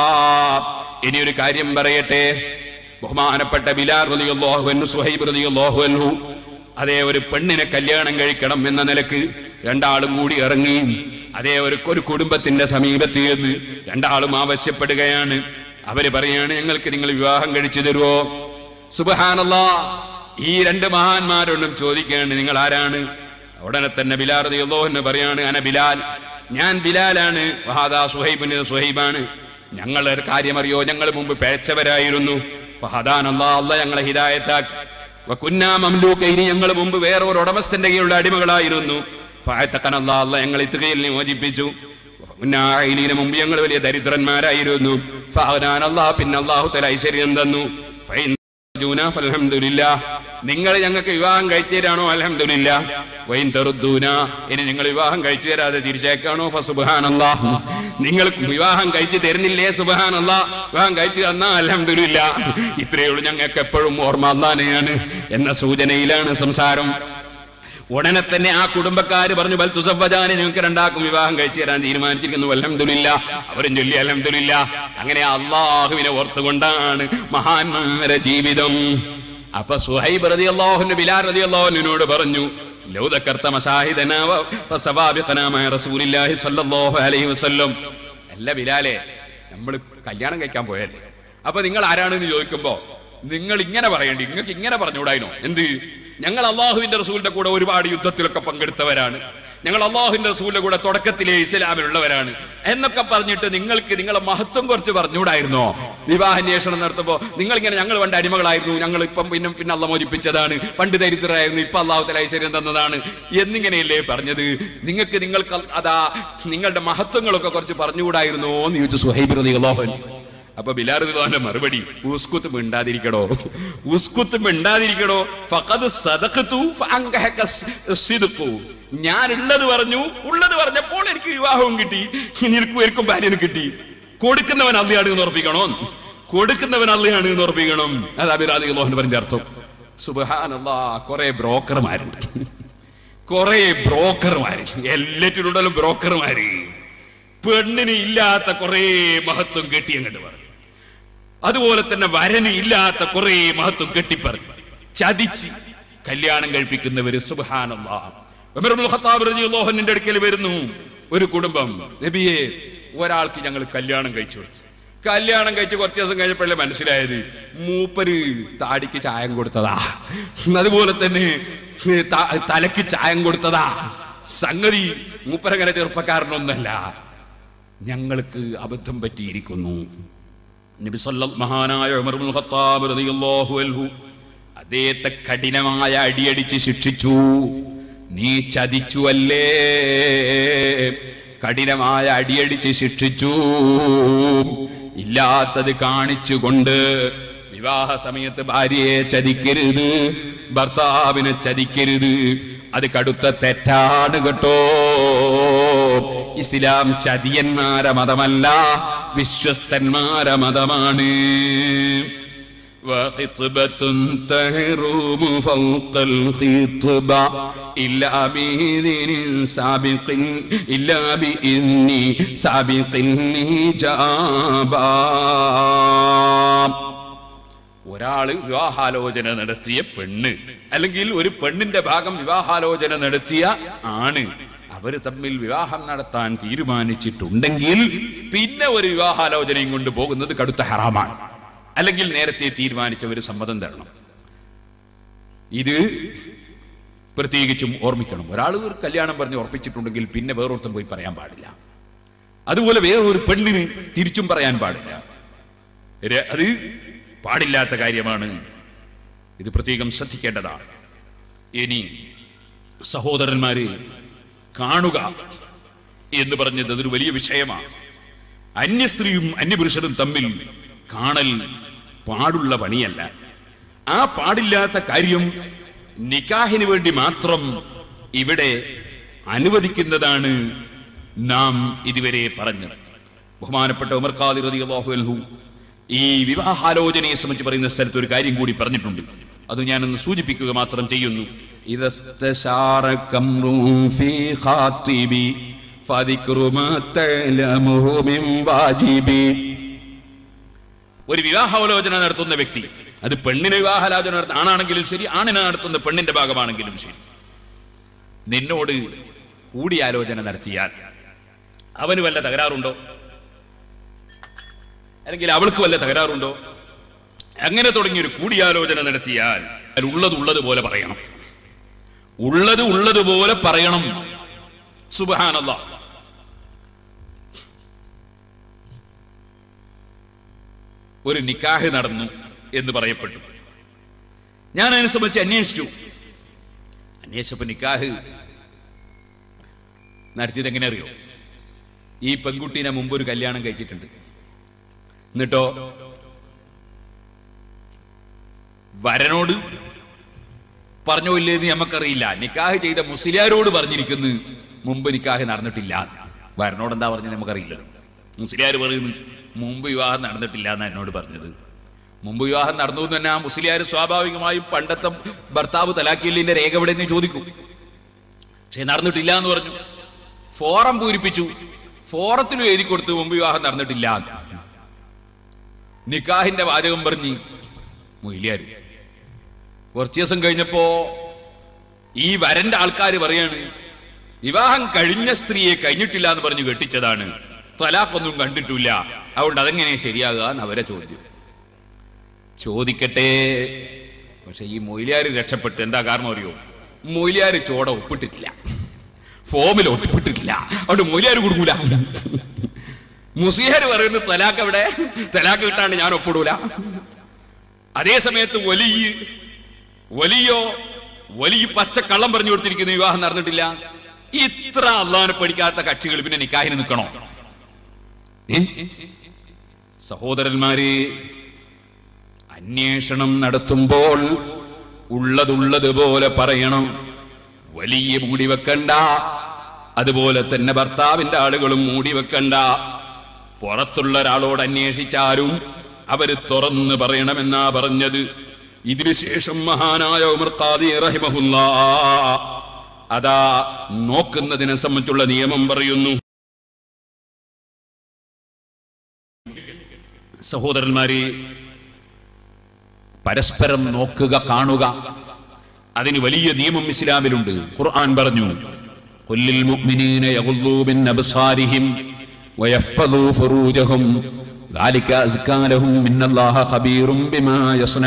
ഇനി ഒരു കാര്യം പറയട്ടെ ബഹുമാനപ്പെട്ട ബിലാൽ റളിയല്ലാഹു അൻഹു സുഹൈബ് റളിയല്ലാഹു അൻഹു അതേ ഒരു പെണ്ണിനെ കല്യാണം കഴിക്കണം എന്ന നിലക്ക് രണ്ടാളും കൂടി ഇറങ്ങി അതേ ഒരു ഒരു കുടുംബത്തിന്റെ സമീപത്ത് ചെന്ന് രണ്ടാളും ആവശ്യപ്പെടുകയാണ് അവര് പറയാണ് ഞങ്ങൾക്ക് നിങ്ങൾ വിവാഹം കഴിച്ചു തരുവോ സുബഹാനല്ലാ ഈ രണ്ട് മഹാന്മാരോടും ചോദിക്കുകയാണ് നിങ്ങൾ ആരാണ് ഉടനെ തന്നെ ബിലാൽ റളിയല്ലാഹു അൻഹു പറയാണ് അന ബിലാൽ ഞാൻ ബിലാലാണ് വഹാദാ സുഹൈബിന് സുഹൈബാണ് ഞങ്ങൾ ഒരു കാര്യം അറിയോ ഞങ്ങൾ മുമ്പ് പിഴച്ചവരായിരുന്നു ഫഹദാൻ അല്ലാ അല്ല ഞങ്ങളെ ഹിദായത്താക്കി വകുന്നാ മംലൂക്കൈനി ഞങ്ങൾ മുമ്പ് വേറെ ഒരു ഉടമസ്ഥന്റെ കീഴിലുള്ള അടിമകളായിരുന്നു ഫഅതഖന അല്ലാ അല്ല ഞങ്ങൾ ഇത്തുകയിൽ മോചിപ്പിച്ചു വകുന്നാ ഐലീന മുമ്പ് ഞങ്ങൾ വലിയ ദരിദ്രന്മാരായിരുന്നു ഫഅദാൻ അല്ലാ പിന്നെ അല്ലാഹു തആല ഐശ്വര്യം തന്നു ഫൈൻ തർജൂന ഫൽഹംദുലില്ലാ നിങ്ങൾ ഞങ്ങൾക്ക് വിവാഹം കഴിച്ചു തരാണോ അൽഹംദുലില്ലാ വൈൻ തെറുദ്ദൂന ഇനി നിങ്ങൾ വിവാഹം കഴിച്ചു തരാതെ തിരിച്ചേക്കാണോ ഫസുബാനല്ലാ നിങ്ങൾ വിവാഹം കഴിച്ചു തരുന്നില്ലേ സുബാനല്ലാ വിവാഹം കഴിച്ചു തന്നാ അൽഹംദുലില്ലാ ഇത്രയേ ഉള്ളൂ ഞങ്ങൾക്ക് എപ്പോഴും ഓർമ്മ അല്ലാനെയാണ് എന്ന സൂചനയിലാണ് സംസാരം ഉടനെ തന്നെ ആ കുടുംബക്കാര് പറഞ്ഞു ബൽ തുസവജാനെ നിങ്ങൾക്ക് രണ്ടാക്കും വിവാഹം കഴിച്ചു തരാൻ തീരുമാനിച്ചിരിക്കുന്നു അലഹമില്ല അവരും ചൊല്ലി അലഹമില്ല അങ്ങനെ അള്ളാഹുവിനെ ഓർത്തുകൊണ്ടാണ് മഹാന്മാരെ ജീവിതം അപ്പൊ സുഹൈബ് റതി അള്ളാഹുന്റെ ബിലാൽ റതി അള്ളാഹുവിനോട് പറഞ്ഞു ലൗ ദക്കർത്ത മസാഹിദനാ വ- വസവാബിഖനാ മഅ റസൂലില്ലാഹി സ്വല്ലല്ലാഹു അലൈഹി വസല്ലം അല്ല ബിലാലെ നമ്മൾ കല്യാണം കഴിക്കാൻ പോയല്ലേ അപ്പൊ നിങ്ങൾ ആരാണെന്ന് ചോദിക്കുമ്പോ നിങ്ങൾ ഇങ്ങനെ പറയേണ്ടി നിങ്ങൾക്ക് ഇങ്ങനെ പറഞ്ഞുകൂടായിനോ എന്ത് ഞങ്ങൾ അള്ളാഹുവിന്റെ റസൂലിന്റെ കൂടെ ഒരുപാട് യുദ്ധത്തിലൊക്കെ പങ്കെടുത്തവരാണ് ഞങ്ങൾ അള്ളാഹുവിന്റെ റസൂലിന്റെ കൂടെ തുടക്കത്തിലെ ഇസ്ലാമിലുള്ളവരാണ് എന്നൊക്കെ പറഞ്ഞിട്ട് നിങ്ങൾക്ക് നിങ്ങളെ മഹത്വം കുറച്ച് പറഞ്ഞുകൂടായിരുന്നോ വിവാഹാന്വേഷണം നടത്തുമ്പോ നിങ്ങൾ ഇങ്ങനെ ഞങ്ങൾ പണ്ട് അടിമകളായിരുന്നു ഞങ്ങൾ ഇപ്പം പിന്നെ പിന്നെ അള്ള മോചിപ്പിച്ചതാണ് പണ്ട് ദരിദ്രരായിരുന്നു ഇപ്പൊ അള്ളാഹു തല ഐശ്വര്യം തന്നതാണ് എന്നിങ്ങനെയല്ലേ പറഞ്ഞത് നിങ്ങൾക്ക് നിങ്ങൾക്ക് അതാ നിങ്ങളുടെ മഹത്വങ്ങളൊക്കെ കുറച്ച് പറഞ്ഞുകൂടായിരുന്നോ എന്ന് ചോദിച്ചു സുഹൈബ് റതി അള്ളാഹുൻ അപ്പൊ ബിലാറുദ്ദാന്റെ മറുപടി ഉസ്കുത്ത് മിണ്ടാതിരിക്കടോ ഉസ്കുത്ത് മിണ്ടാതിരിക്കടോ ഫഖദ് സദഖതു ഫഅൻകഹക സിദ്ഖു ഞാൻ ഉള്ളത് പറഞ്ഞു ഉള്ളത് പറഞ്ഞപ്പോൾ എനിക്ക് വിവാഹവും കിട്ടി നിനക്കും എനിക്കും ഭാര്യനും കിട്ടി കൊടുക്കുന്നവൻ അള്ളയാണ് എന്ന് ഉറപ്പിക്കണോ കൊടുക്കുന്നവൻ അള്ളയാണ് എന്ന് ഉറപ്പിക്കണം അത് അബിറാദി അള്ളാഹുന് പറഞ്ഞ അർത്ഥം സുബഹാനല്ലാ കുറെ ബ്രോക്കർമാരുണ്ട് കുറെ ബ്രോക്കർമാര് എല്ലാറ്റിലുണ്ടല്ലോ ബ്രോക്കർമാര് പെണ്ണിന് ഇല്ലാത്ത കുറെ മഹത്വം കെട്ടി അങ്ങോട്ട് പറഞ്ഞു അതുപോലെ തന്നെ വരന് ഇല്ലാത്ത കുറെ മഹത്വം കെട്ടിപ്പറഞ്ഞു ചതിച്ച് കല്യാണം കഴിപ്പിക്കുന്നവര് സുബാനന്റെ അടുക്കൽ വരുന്നു ഒരു കുടുംബം നബിയെ ഒരാൾക്ക് ഞങ്ങൾ കല്യാണം കഴിച്ചു കൊടുത്തു കല്യാണം കഴിച്ച് കുറച്ച് ദിവസം കഴിഞ്ഞപ്പോഴല്ലേ മനസ്സിലായത് മൂപ്പര് താടിക്ക് ചായം കൊടുത്തതാ അതുപോലെ തന്നെ ത- തലക്ക് ചായം കൊടുത്തതാ സംഗതി മൂപ്പരങ്ങനെ ചെറുപ്പക്കാരനൊന്നല്ല ഞങ്ങൾക്ക് അബദ്ധം പറ്റിയിരിക്കുന്നു നബി സല്ല മഹാനായ ഉമർ ഇബ്നുൽ ഖത്താബ് റളിയല്ലാഹു അൻഹു അദ്ദേഹത്തെ കഠിനമായ അടിയടിച്ച് ശിക്ഷിച്ചു നീ ചതിച്ചു അല്ലേ കഠിനമായ അടിയടിച്ച് ശിക്ഷിച്ചു ഇല്ലാത്തത് കാണിച്ചുകൊണ്ട് വിവാഹ സമയത്ത് ഭാര്യയെ ചതിക്കരുത് ഭർത്താവിനെ ചതിക്കരുത് അത് കടുത്ത തെറ്റാണ് കേട്ടോ ഇസ്ലാം ചതിയന്മാരെ മതമല്ല വിശ്വസ്തന്മാരെ മതമാണ് وخطبة تهرم فوق الخطبة إلا بإذن سابق إلا بإذن سابق إجابة ഒരാള് വിവാഹാലോചന നടത്തിയ പെണ്ണ് അല്ലെങ്കിൽ ഒരു പെണ്ണിന്റെ ഭാഗം വിവാഹാലോചന നടത്തിയ ആണ് അവര് തമ്മിൽ വിവാഹം നടത്താൻ തീരുമാനിച്ചിട്ടുണ്ടെങ്കിൽ പിന്നെ ഒരു വിവാഹാലോചനയും കൊണ്ട് പോകുന്നത് കടുത്ത ഹറാമാണ് അല്ലെങ്കിൽ നേരത്തെ തീരുമാനിച്ചവർ സമ്മതം തരണം ഇത് പ്രത്യേകിച്ചും ഓർമ്മിക്കണം ഒരാൾ ഒരു കല്യാണം പറഞ്ഞ് ഉറപ്പിച്ചിട്ടുണ്ടെങ്കിൽ പിന്നെ വേറൊരുത്തം പോയി പറയാൻ പാടില്ല അതുപോലെ വേറൊരു പെണ്ണിന് തിരിച്ചും പറയാൻ പാടില്ല ര- അത് പാടില്ലാത്ത കാര്യമാണ് ഇത് പ്രത്യേകം ശ്രദ്ധിക്കേണ്ടതാണ് ഇനി സഹോദരന്മാര് കാണുക എന്ന് പറഞ്ഞത് അതൊരു വലിയ വിഷയമാണ് അന്യ സ്ത്രീയും അന്യപുരുഷനും തമ്മിൽ കാണൽ പാടുള്ള പണിയല്ല ആ പാടില്ലാത്ത കാര്യം നിക്കാഹിന് വേണ്ടി മാത്രം ഇവിടെ അനുവദിക്കുന്നതാണ് നാം ഇതുവരെ പറഞ്ഞത് ബഹുമാനപ്പെട്ട ഉമർ ഖാദി റളിയല്ലാഹു അൻഹു ഈ വിവാഹാലോചനയെ സംബന്ധിച്ച് പറയുന്ന സ്ഥലത്ത് ഒരു കാര്യം കൂടി പറഞ്ഞിട്ടുണ്ട് അത് ഞാനൊന്ന് സൂചിപ്പിക്കുക മാത്രം ചെയ്യുന്നു ഇതസ്തശാറക അംറുൻ ഫീ ഖാത്തിബി ഫദിക്റു മാ തഅലമുഹു മിൻ വാജിബി ഒരു വിവാഹാലോചന നടത്തുന്ന വ്യക്തി അത് പെണ്ണിന് വിവാഹാലോചന നടത്ത ആണാണെങ്കിലും ശരി ആണിനെ നടത്തുന്ന പെണ്ണിന്റെ ഭാഗമാണെങ്കിലും ശരി നിന്നോട് കൂടിയാലോചന നടത്തിയാൽ അവന് വല്ല തകരാറുണ്ടോ അല്ലെങ്കിൽ അവൾക്ക് വല്ല തകരാറുണ്ടോ അങ്ങനെ തുടങ്ങിയ ഒരു കൂടിയാലോചന നടത്തിയാൽ അതിൽ ഉള്ളത് ഉള്ളതുപോലെ പറയണം ഉള്ളത് ഉള്ളതുപോലെ പറയണം സുബഹാനല്ലാ ഒരു നിക്കാഹ് നടന്നു എന്ന് പറയപ്പെട്ടു ഞാൻ അതിനെ സംബന്ധിച്ച് അന്വേഷിച്ചു അന്വേഷിച്ചപ്പോ നിക്കാഹ് നടത്തിയത് എങ്ങനെ അറിയോ ഈ പെൺകുട്ടീനെ മുമ്പ് ഒരു കല്യാണം കഴിച്ചിട്ടുണ്ട് എന്നിട്ടോ വരനോട് പറഞ്ഞോ ഇല്ലേന്ന് നമുക്കറിയില്ല നിക്കാഹ് ചെയ്ത മുസ്ലിയാരോട് പറഞ്ഞിരിക്കുന്നു മുമ്പ് നിക്കാഹ് നടന്നിട്ടില്ല വരനോട് എന്താ പറഞ്ഞത് നമുക്കറിയില്ല മുസ്ലിയാർ പറയുന്നു മുമ്പ് വിവാഹം നടന്നിട്ടില്ല എന്ന് എന്നോട് പറഞ്ഞത് മുമ്പ് വിവാഹം നടന്നു എന്ന് തന്നെ ആ മുസ്ലിയാർ സ്വാഭാവികമായും പണ്ടത്തെ ഭർത്താവ് തലാക്കിയല്ലിന്റെ രേഖ എവിടെ നിന്ന് ചോദിക്കും പക്ഷെ നടന്നിട്ടില്ല എന്ന് പറഞ്ഞു ഫോറം പൂരിപ്പിച്ചു ഫോറത്തിലും എഴുതി കൊടുത്തു മുമ്പ് വിവാഹം നടന്നിട്ടില്ല നിക്കാഹിന്റെ വാചകം പറഞ്ഞ് മൊയിലിയാര് കുറച്ചു ദിവസം കഴിഞ്ഞപ്പോ ഈ വരന്റെ ആൾക്കാർ പറയാണ് വിവാഹം കഴിഞ്ഞ സ്ത്രീയെ കഴിഞ്ഞിട്ടില്ല എന്ന് പറഞ്ഞ് കെട്ടിച്ചതാണ് തലാഖൊന്നും കണ്ടിട്ടില്ല അതുകൊണ്ട് അതെങ്ങനെ ശരിയാകുക എന്ന് അവരെ ചോദ്യം ചോദിക്കട്ടെ പക്ഷെ ഈ മൊയിലിയാര് രക്ഷപ്പെട്ട് എന്താ കാരണം അറിയോ മൊയിലിയാര് ചോട ഒപ്പിട്ടിട്ടില്ല ഫോമിൽ ഒപ്പിട്ടിട്ടില്ല അതുകൊണ്ട് മൊയിലിയാര് കൊടുക്കൂല മുസിയാര് പറയുന്നു തലാക്ക് എവിടെ തലാക്ക് കിട്ടാണ്ട് ഞാൻ ഒപ്പിടൂല അതേ സമയത്ത് വലിയ വലിയോ വലിയ പച്ച കള്ളം പറഞ്ഞു കൊടുത്തിരിക്കുന്ന വിവാഹം നടന്നിട്ടില്ല ഇത്ര അള്ളാഹിനെ പഠിക്കാത്ത കക്ഷികൾ പിന്നെ നിക്കാഹിന് നിൽക്കണോ ഏ? സഹോദരന്മാരെ അന്വേഷണം നടത്തുമ്പോൾ ഉള്ളതുള്ളതുപോലെ പറയണം വലിയ മൂടി വെക്കണ്ട അതുപോലെ തന്നെ ഭർത്താവിന്റെ ആളുകളും മൂടി വെക്കണ്ട പുറത്തുള്ള ഒരാളോട് അന്വേഷിച്ചാലും അവര് തുറന്ന് പറയണമെന്നാ പറഞ്ഞത് ഇതിനു ശേഷം മഹാനായ ഉമർ ഖാദി റഹിമഹുല്ലാ അതാ നോക്കുന്നതിനെ സംബന്ധിച്ചുള്ള നിയമം പറയുന്നു സഹോദരന്മാരെ പരസ്പരം നോക്കുക കാണുക അതിന് വലിയ നിയമം ഇസ്ലാമിലുണ്ട് ഖുർആൻ പറഞ്ഞു കൊല്ലിൽ മുഅ്മിനീന യഗുദ്ദൂ മിൻ അബ്സാരിഹിം വയഹ്ഫദൂ ഫുറൂജഹും ذلك أزكى لهم إن الله خبير بما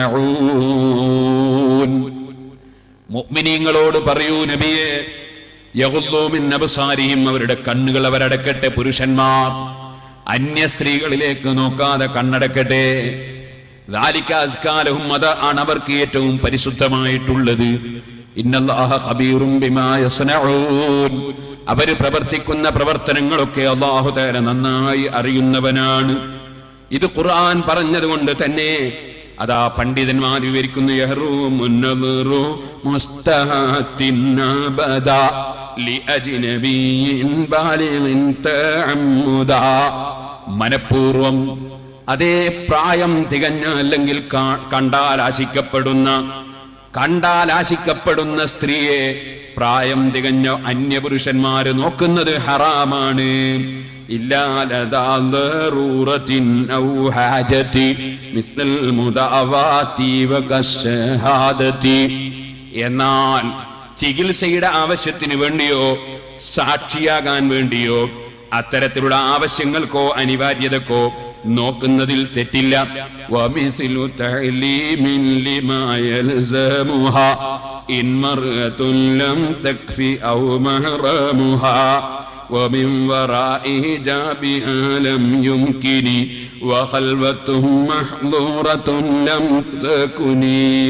يصنعون മുഅ്മിനീങ്ങളോട് പറയൂ നബിയെ യഹുദ്ദൂമിൻ അബ്സാരിഹിം അവരുടെ കണ്ണുകൾ അവരടക്കട്ടെ പുരുഷന്മാർ അന്യ സ്ത്രീകളിലേക്ക് നോക്കാതെ കണ്ണടക്കട്ടെ ذلك أزكى لهم അത് ആണ് അവർക്ക് ഏറ്റവും പരിശുദ്ധമായിട്ടുള്ളത് ഇന്നല്ലാഹ ഖബീറും ബിമാ യസ്നഊൻ അവര് പ്രവർത്തിക്കുന്ന പ്രവർത്തനങ്ങളൊക്കെ അള്ളാഹു തആല നന്നായി അറിയുന്നവനാണ് ഇത് ഖുർആൻ പറഞ്ഞതുകൊണ്ട് തന്നെ അതാ പണ്ഡിതന്മാർ വിവരിക്കുന്നു യഹ്റൂം മുന്നദിറു മുസ്തഹത്തിൻ അബദ ലിഅജ്നബിയിൻ ബാലിഗിൻ തഅമ്മുദ മനഃപൂർവം അതേ പ്രായം തികഞ്ഞ അല്ലെങ്കിൽ കാ- കണ്ടാൽ ആശിക്കപ്പെടുന്ന കണ്ടാൽ ആശിക്കപ്പെടുന്ന സ്ത്രീയെ പ്രായം തികഞ്ഞ അന്യപുരുഷന്മാര് നോക്കുന്നത് ഹറാമാണ് إلا لدى ضرورة أو حاجة مثل المداوات وكالشهادة എന്നാൽ ചികിത്സയുടെ ആവശ്യത്തിന് വേണ്ടിയോ സാക്ഷിയാകാൻ വേണ്ടിയോ അത്തരത്തിലുള്ള ആവശ്യങ്ങൾക്കോ അനിവാര്യതക്കോ നോക്കുന്നതിൽ തെറ്റില്ല ومثل تعليم لما يلزمها إن مرأة لم تكف أو محرمها ومن وراء حجابها لم يمكن وخلوة محظورة لم تكن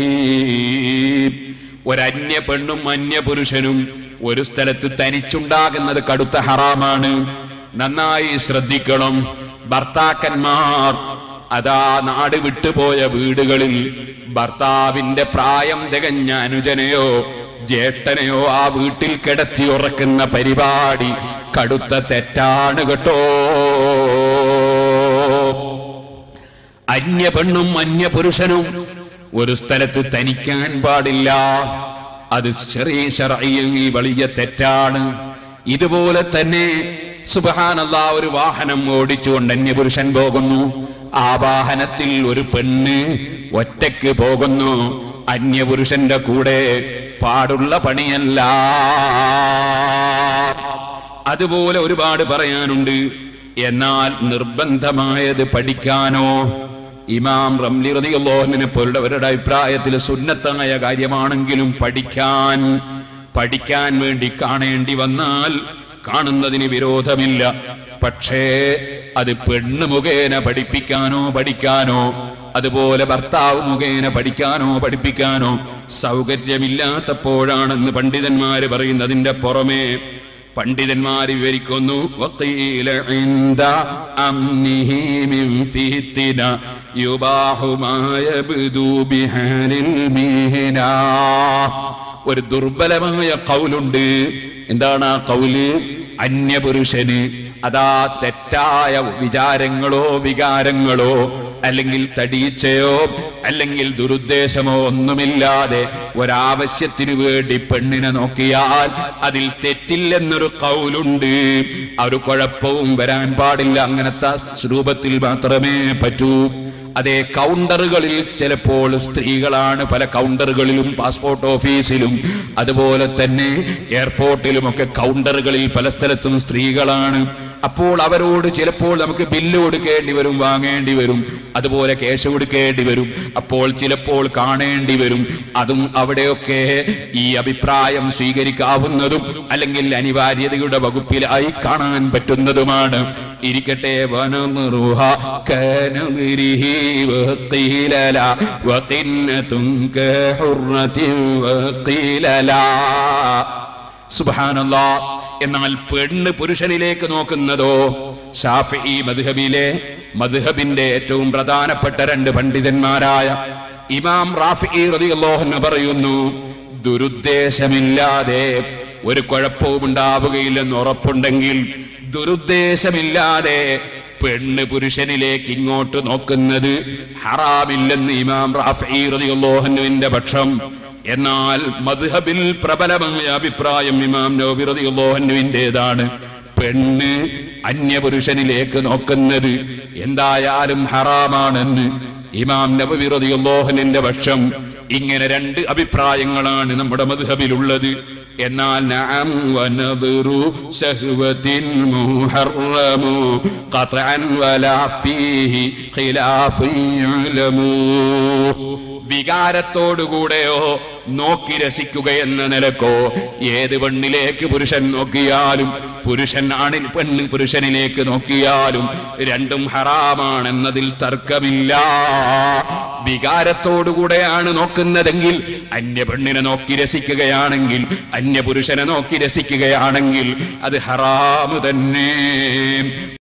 ഒരന്യ പെണ്ണും അന്യ പുരുഷനും ഒരു സ്ഥലത്ത് തനിച്ചുണ്ടാകുന്നത് കടുത്ത ഹറാമാണ് നന്നായി ശ്രദ്ധിക്കണം ഭർത്താക്കന്മാർ അതാ നാട് വിട്ടുപോയ വീടുകളിൽ ഭർത്താവിന്റെ പ്രായം തികഞ്ഞ അനുജനെയോ ജ്യേഷ്ഠനെയോ ആ വീട്ടിൽ കിടത്തി ഉറക്കുന്ന പരിപാടി കടുത്ത തെറ്റാണ് കേട്ടോ അന്യ പെണ്ണും അന്യ പുരുഷനും ഒരു സ്ഥലത്ത് തനിക്കാൻ പാടില്ല അത് ചെറിയ ശറഈ വലിയ തെറ്റാണ് ഇതുപോലെ തന്നെ സുബഹാനല്ല ഒരു വാഹനം ഓടിച്ചുകൊണ്ട് അന്യപുരുഷൻ പോകുന്നു ആ വാഹനത്തിൽ ഒരു പെണ്ണ് ഒറ്റയ്ക്ക് പോകുന്നു അന്യപുരുഷന്റെ കൂടെ പാടുള്ള പണിയല്ല അതുപോലെ ഒരുപാട് പറയാനുണ്ട് എന്നാൽ നിർബന്ധമായത് പഠിക്കാനോ ഇമാം റംലി റളിയല്ലാഹുവിനെ പോലുള്ളവരുടെ അഭിപ്രായത്തിൽ സുന്നത്തായ കാര്യമാണെങ്കിലും പഠിക്കാൻ പഠിക്കാൻ വേണ്ടി കാണേണ്ടി വന്നാൽ കാണുന്നതിന് വിരോധമില്ല പക്ഷേ അത് പെണ്ണ് മുഖേന പഠിപ്പിക്കാനോ പഠിക്കാനോ അതുപോലെ ഭർത്താവ് മുഖേന പഠിക്കാനോ പഠിപ്പിക്കാനോ സൗകര്യമില്ലാത്തപ്പോഴാണെന്ന് പണ്ഡിതന്മാര് പറയുന്നതിന്റെ പുറമേ പണ്ഡിതന്മാർ വിവരിക്കുന്നു വഖീല ഇൻദ അംനിഹി മിൻ ഫിത്തിന യുബാഹു മാ യബ്ദു ബിഹാനിൽ മീന ഒരു ദുർബലമായ കൗലുണ്ട് എന്താണ് ആ കൗല് അന്യപുരുഷന് അതാ തെറ്റായ വിചാരങ്ങളോ വികാരങ്ങളോ അല്ലെങ്കിൽ തടീച്ചയോ അല്ലെങ്കിൽ ദുരുദ്ദേശമോ ഒന്നുമില്ലാതെ ഒരാവശ്യത്തിനു വേണ്ടി പെണ്ണിനെ നോക്കിയാൽ അതിൽ തെറ്റില്ലെന്നൊരു കൗലുണ്ട് ആ ഒരു കുഴപ്പവും വരാൻ പാടില്ല അങ്ങനത്തെ രൂപത്തിൽ മാത്രമേ പറ്റൂ അതേ കൗണ്ടറുകളിൽ ചിലപ്പോൾ സ്ത്രീകളാണ് പല കൗണ്ടറുകളിലും പാസ്പോർട്ട് ഓഫീസിലും അതുപോലെ തന്നെ എയർപോർട്ടിലുമൊക്കെ കൗണ്ടറുകളിൽ പല സ്ഥലത്തും സ്ത്രീകളാണ് അപ്പോൾ അവരോട് ചിലപ്പോൾ നമുക്ക് ബില്ല് കൊടുക്കേണ്ടി വരും വാങ്ങേണ്ടി വരും അതുപോലെ കേശ കൊടുക്കേണ്ടി വരും അപ്പോൾ ചിലപ്പോൾ കാണേണ്ടി വരും അതും അവിടെയൊക്കെ ഈ അഭിപ്രായം സ്വീകരിക്കാവുന്നതും അല്ലെങ്കിൽ അനിവാര്യതയുടെ വകുപ്പിലായി കാണാൻ പറ്റുന്നതുമാണ് ഇരിക്കട്ടെ വനനിറുഹ കനനിരിഹി വഖീല ലാ വഖിന്നതും കഹുറതിൻ വഖീല ലാ സുബ്ഹാനല്ലാ എന്നാൽ പെണ്ണ് പുരുഷനിലേക്ക് നോക്കുന്നതോ ഷാഫി മദ്ഹബിലെ മദ്ഹബിന്റെ ഏറ്റവും പ്രധാനപ്പെട്ട രണ്ട് പണ്ഡിതന്മാരായ ഇമാം റാഫി റളിയല്ലാഹു അൻഹു പറയുന്നു ദുരുദ്ദേശമില്ലാതെ ഒരു കുഴപ്പവും ഉണ്ടാവുകയില്ലെന്ന് ഉറപ്പുണ്ടെങ്കിൽ ദുരുദ്ദേശമില്ലാതെ പെണ്ണ് പുരുഷനിലേക്ക് ഇങ്ങോട്ട് നോക്കുന്നത് ഹറാമില്ലെന്ന് ഇമാം റാഫി റളിയല്ലാഹു അൻഹുവിന്റെ പക്ഷം എന്നാൽ മദ്ഹബിൽ പ്രബലമായ അഭിപ്രായം ഇമാം നബി റളിയല്ലാഹുവിന്റേതാണ് പെണ്ണ് അന്യപുരുഷനിലേക്ക് നോക്കുന്നത് എന്തായാലും ഹറാമാണെന്ന് ഇമാം നബി റളിയല്ലാഹുവിന്റെ പക്ഷം ഇങ്ങനെ രണ്ട് അഭിപ്രായങ്ങളാണ് നമ്മുടെ മദ്ഹബിലുള്ളത് എന്നാൽ നഅം വനദറു ശഹ്വത്തിൻ മുഹറമു ഖത്അൻ വലാ ഫീഹി ഖിലാഫു യഅലമു വികാരത്തോടുകൂടെയോ നോക്കി രസിക്കുക എന്ന നിലക്കോ ഏത് പെണ്ണിലേക്ക് പുരുഷൻ നോക്കിയാലും പുരുഷൻ ആണിൽ പെണ്ണ് പുരുഷനിലേക്ക് നോക്കിയാലും രണ്ടും ഹറാമാണെന്നതിൽ തർക്കമില്ല വികാരത്തോടുകൂടെയാണ് നോക്കുന്നതെങ്കിൽ അന്യ പെണ്ണിനെ നോക്കി രസിക്കുകയാണെങ്കിൽ അന്യ പുരുഷനെ നോക്കി രസിക്കുകയാണെങ്കിൽ അത് ഹറാമ് തന്നെ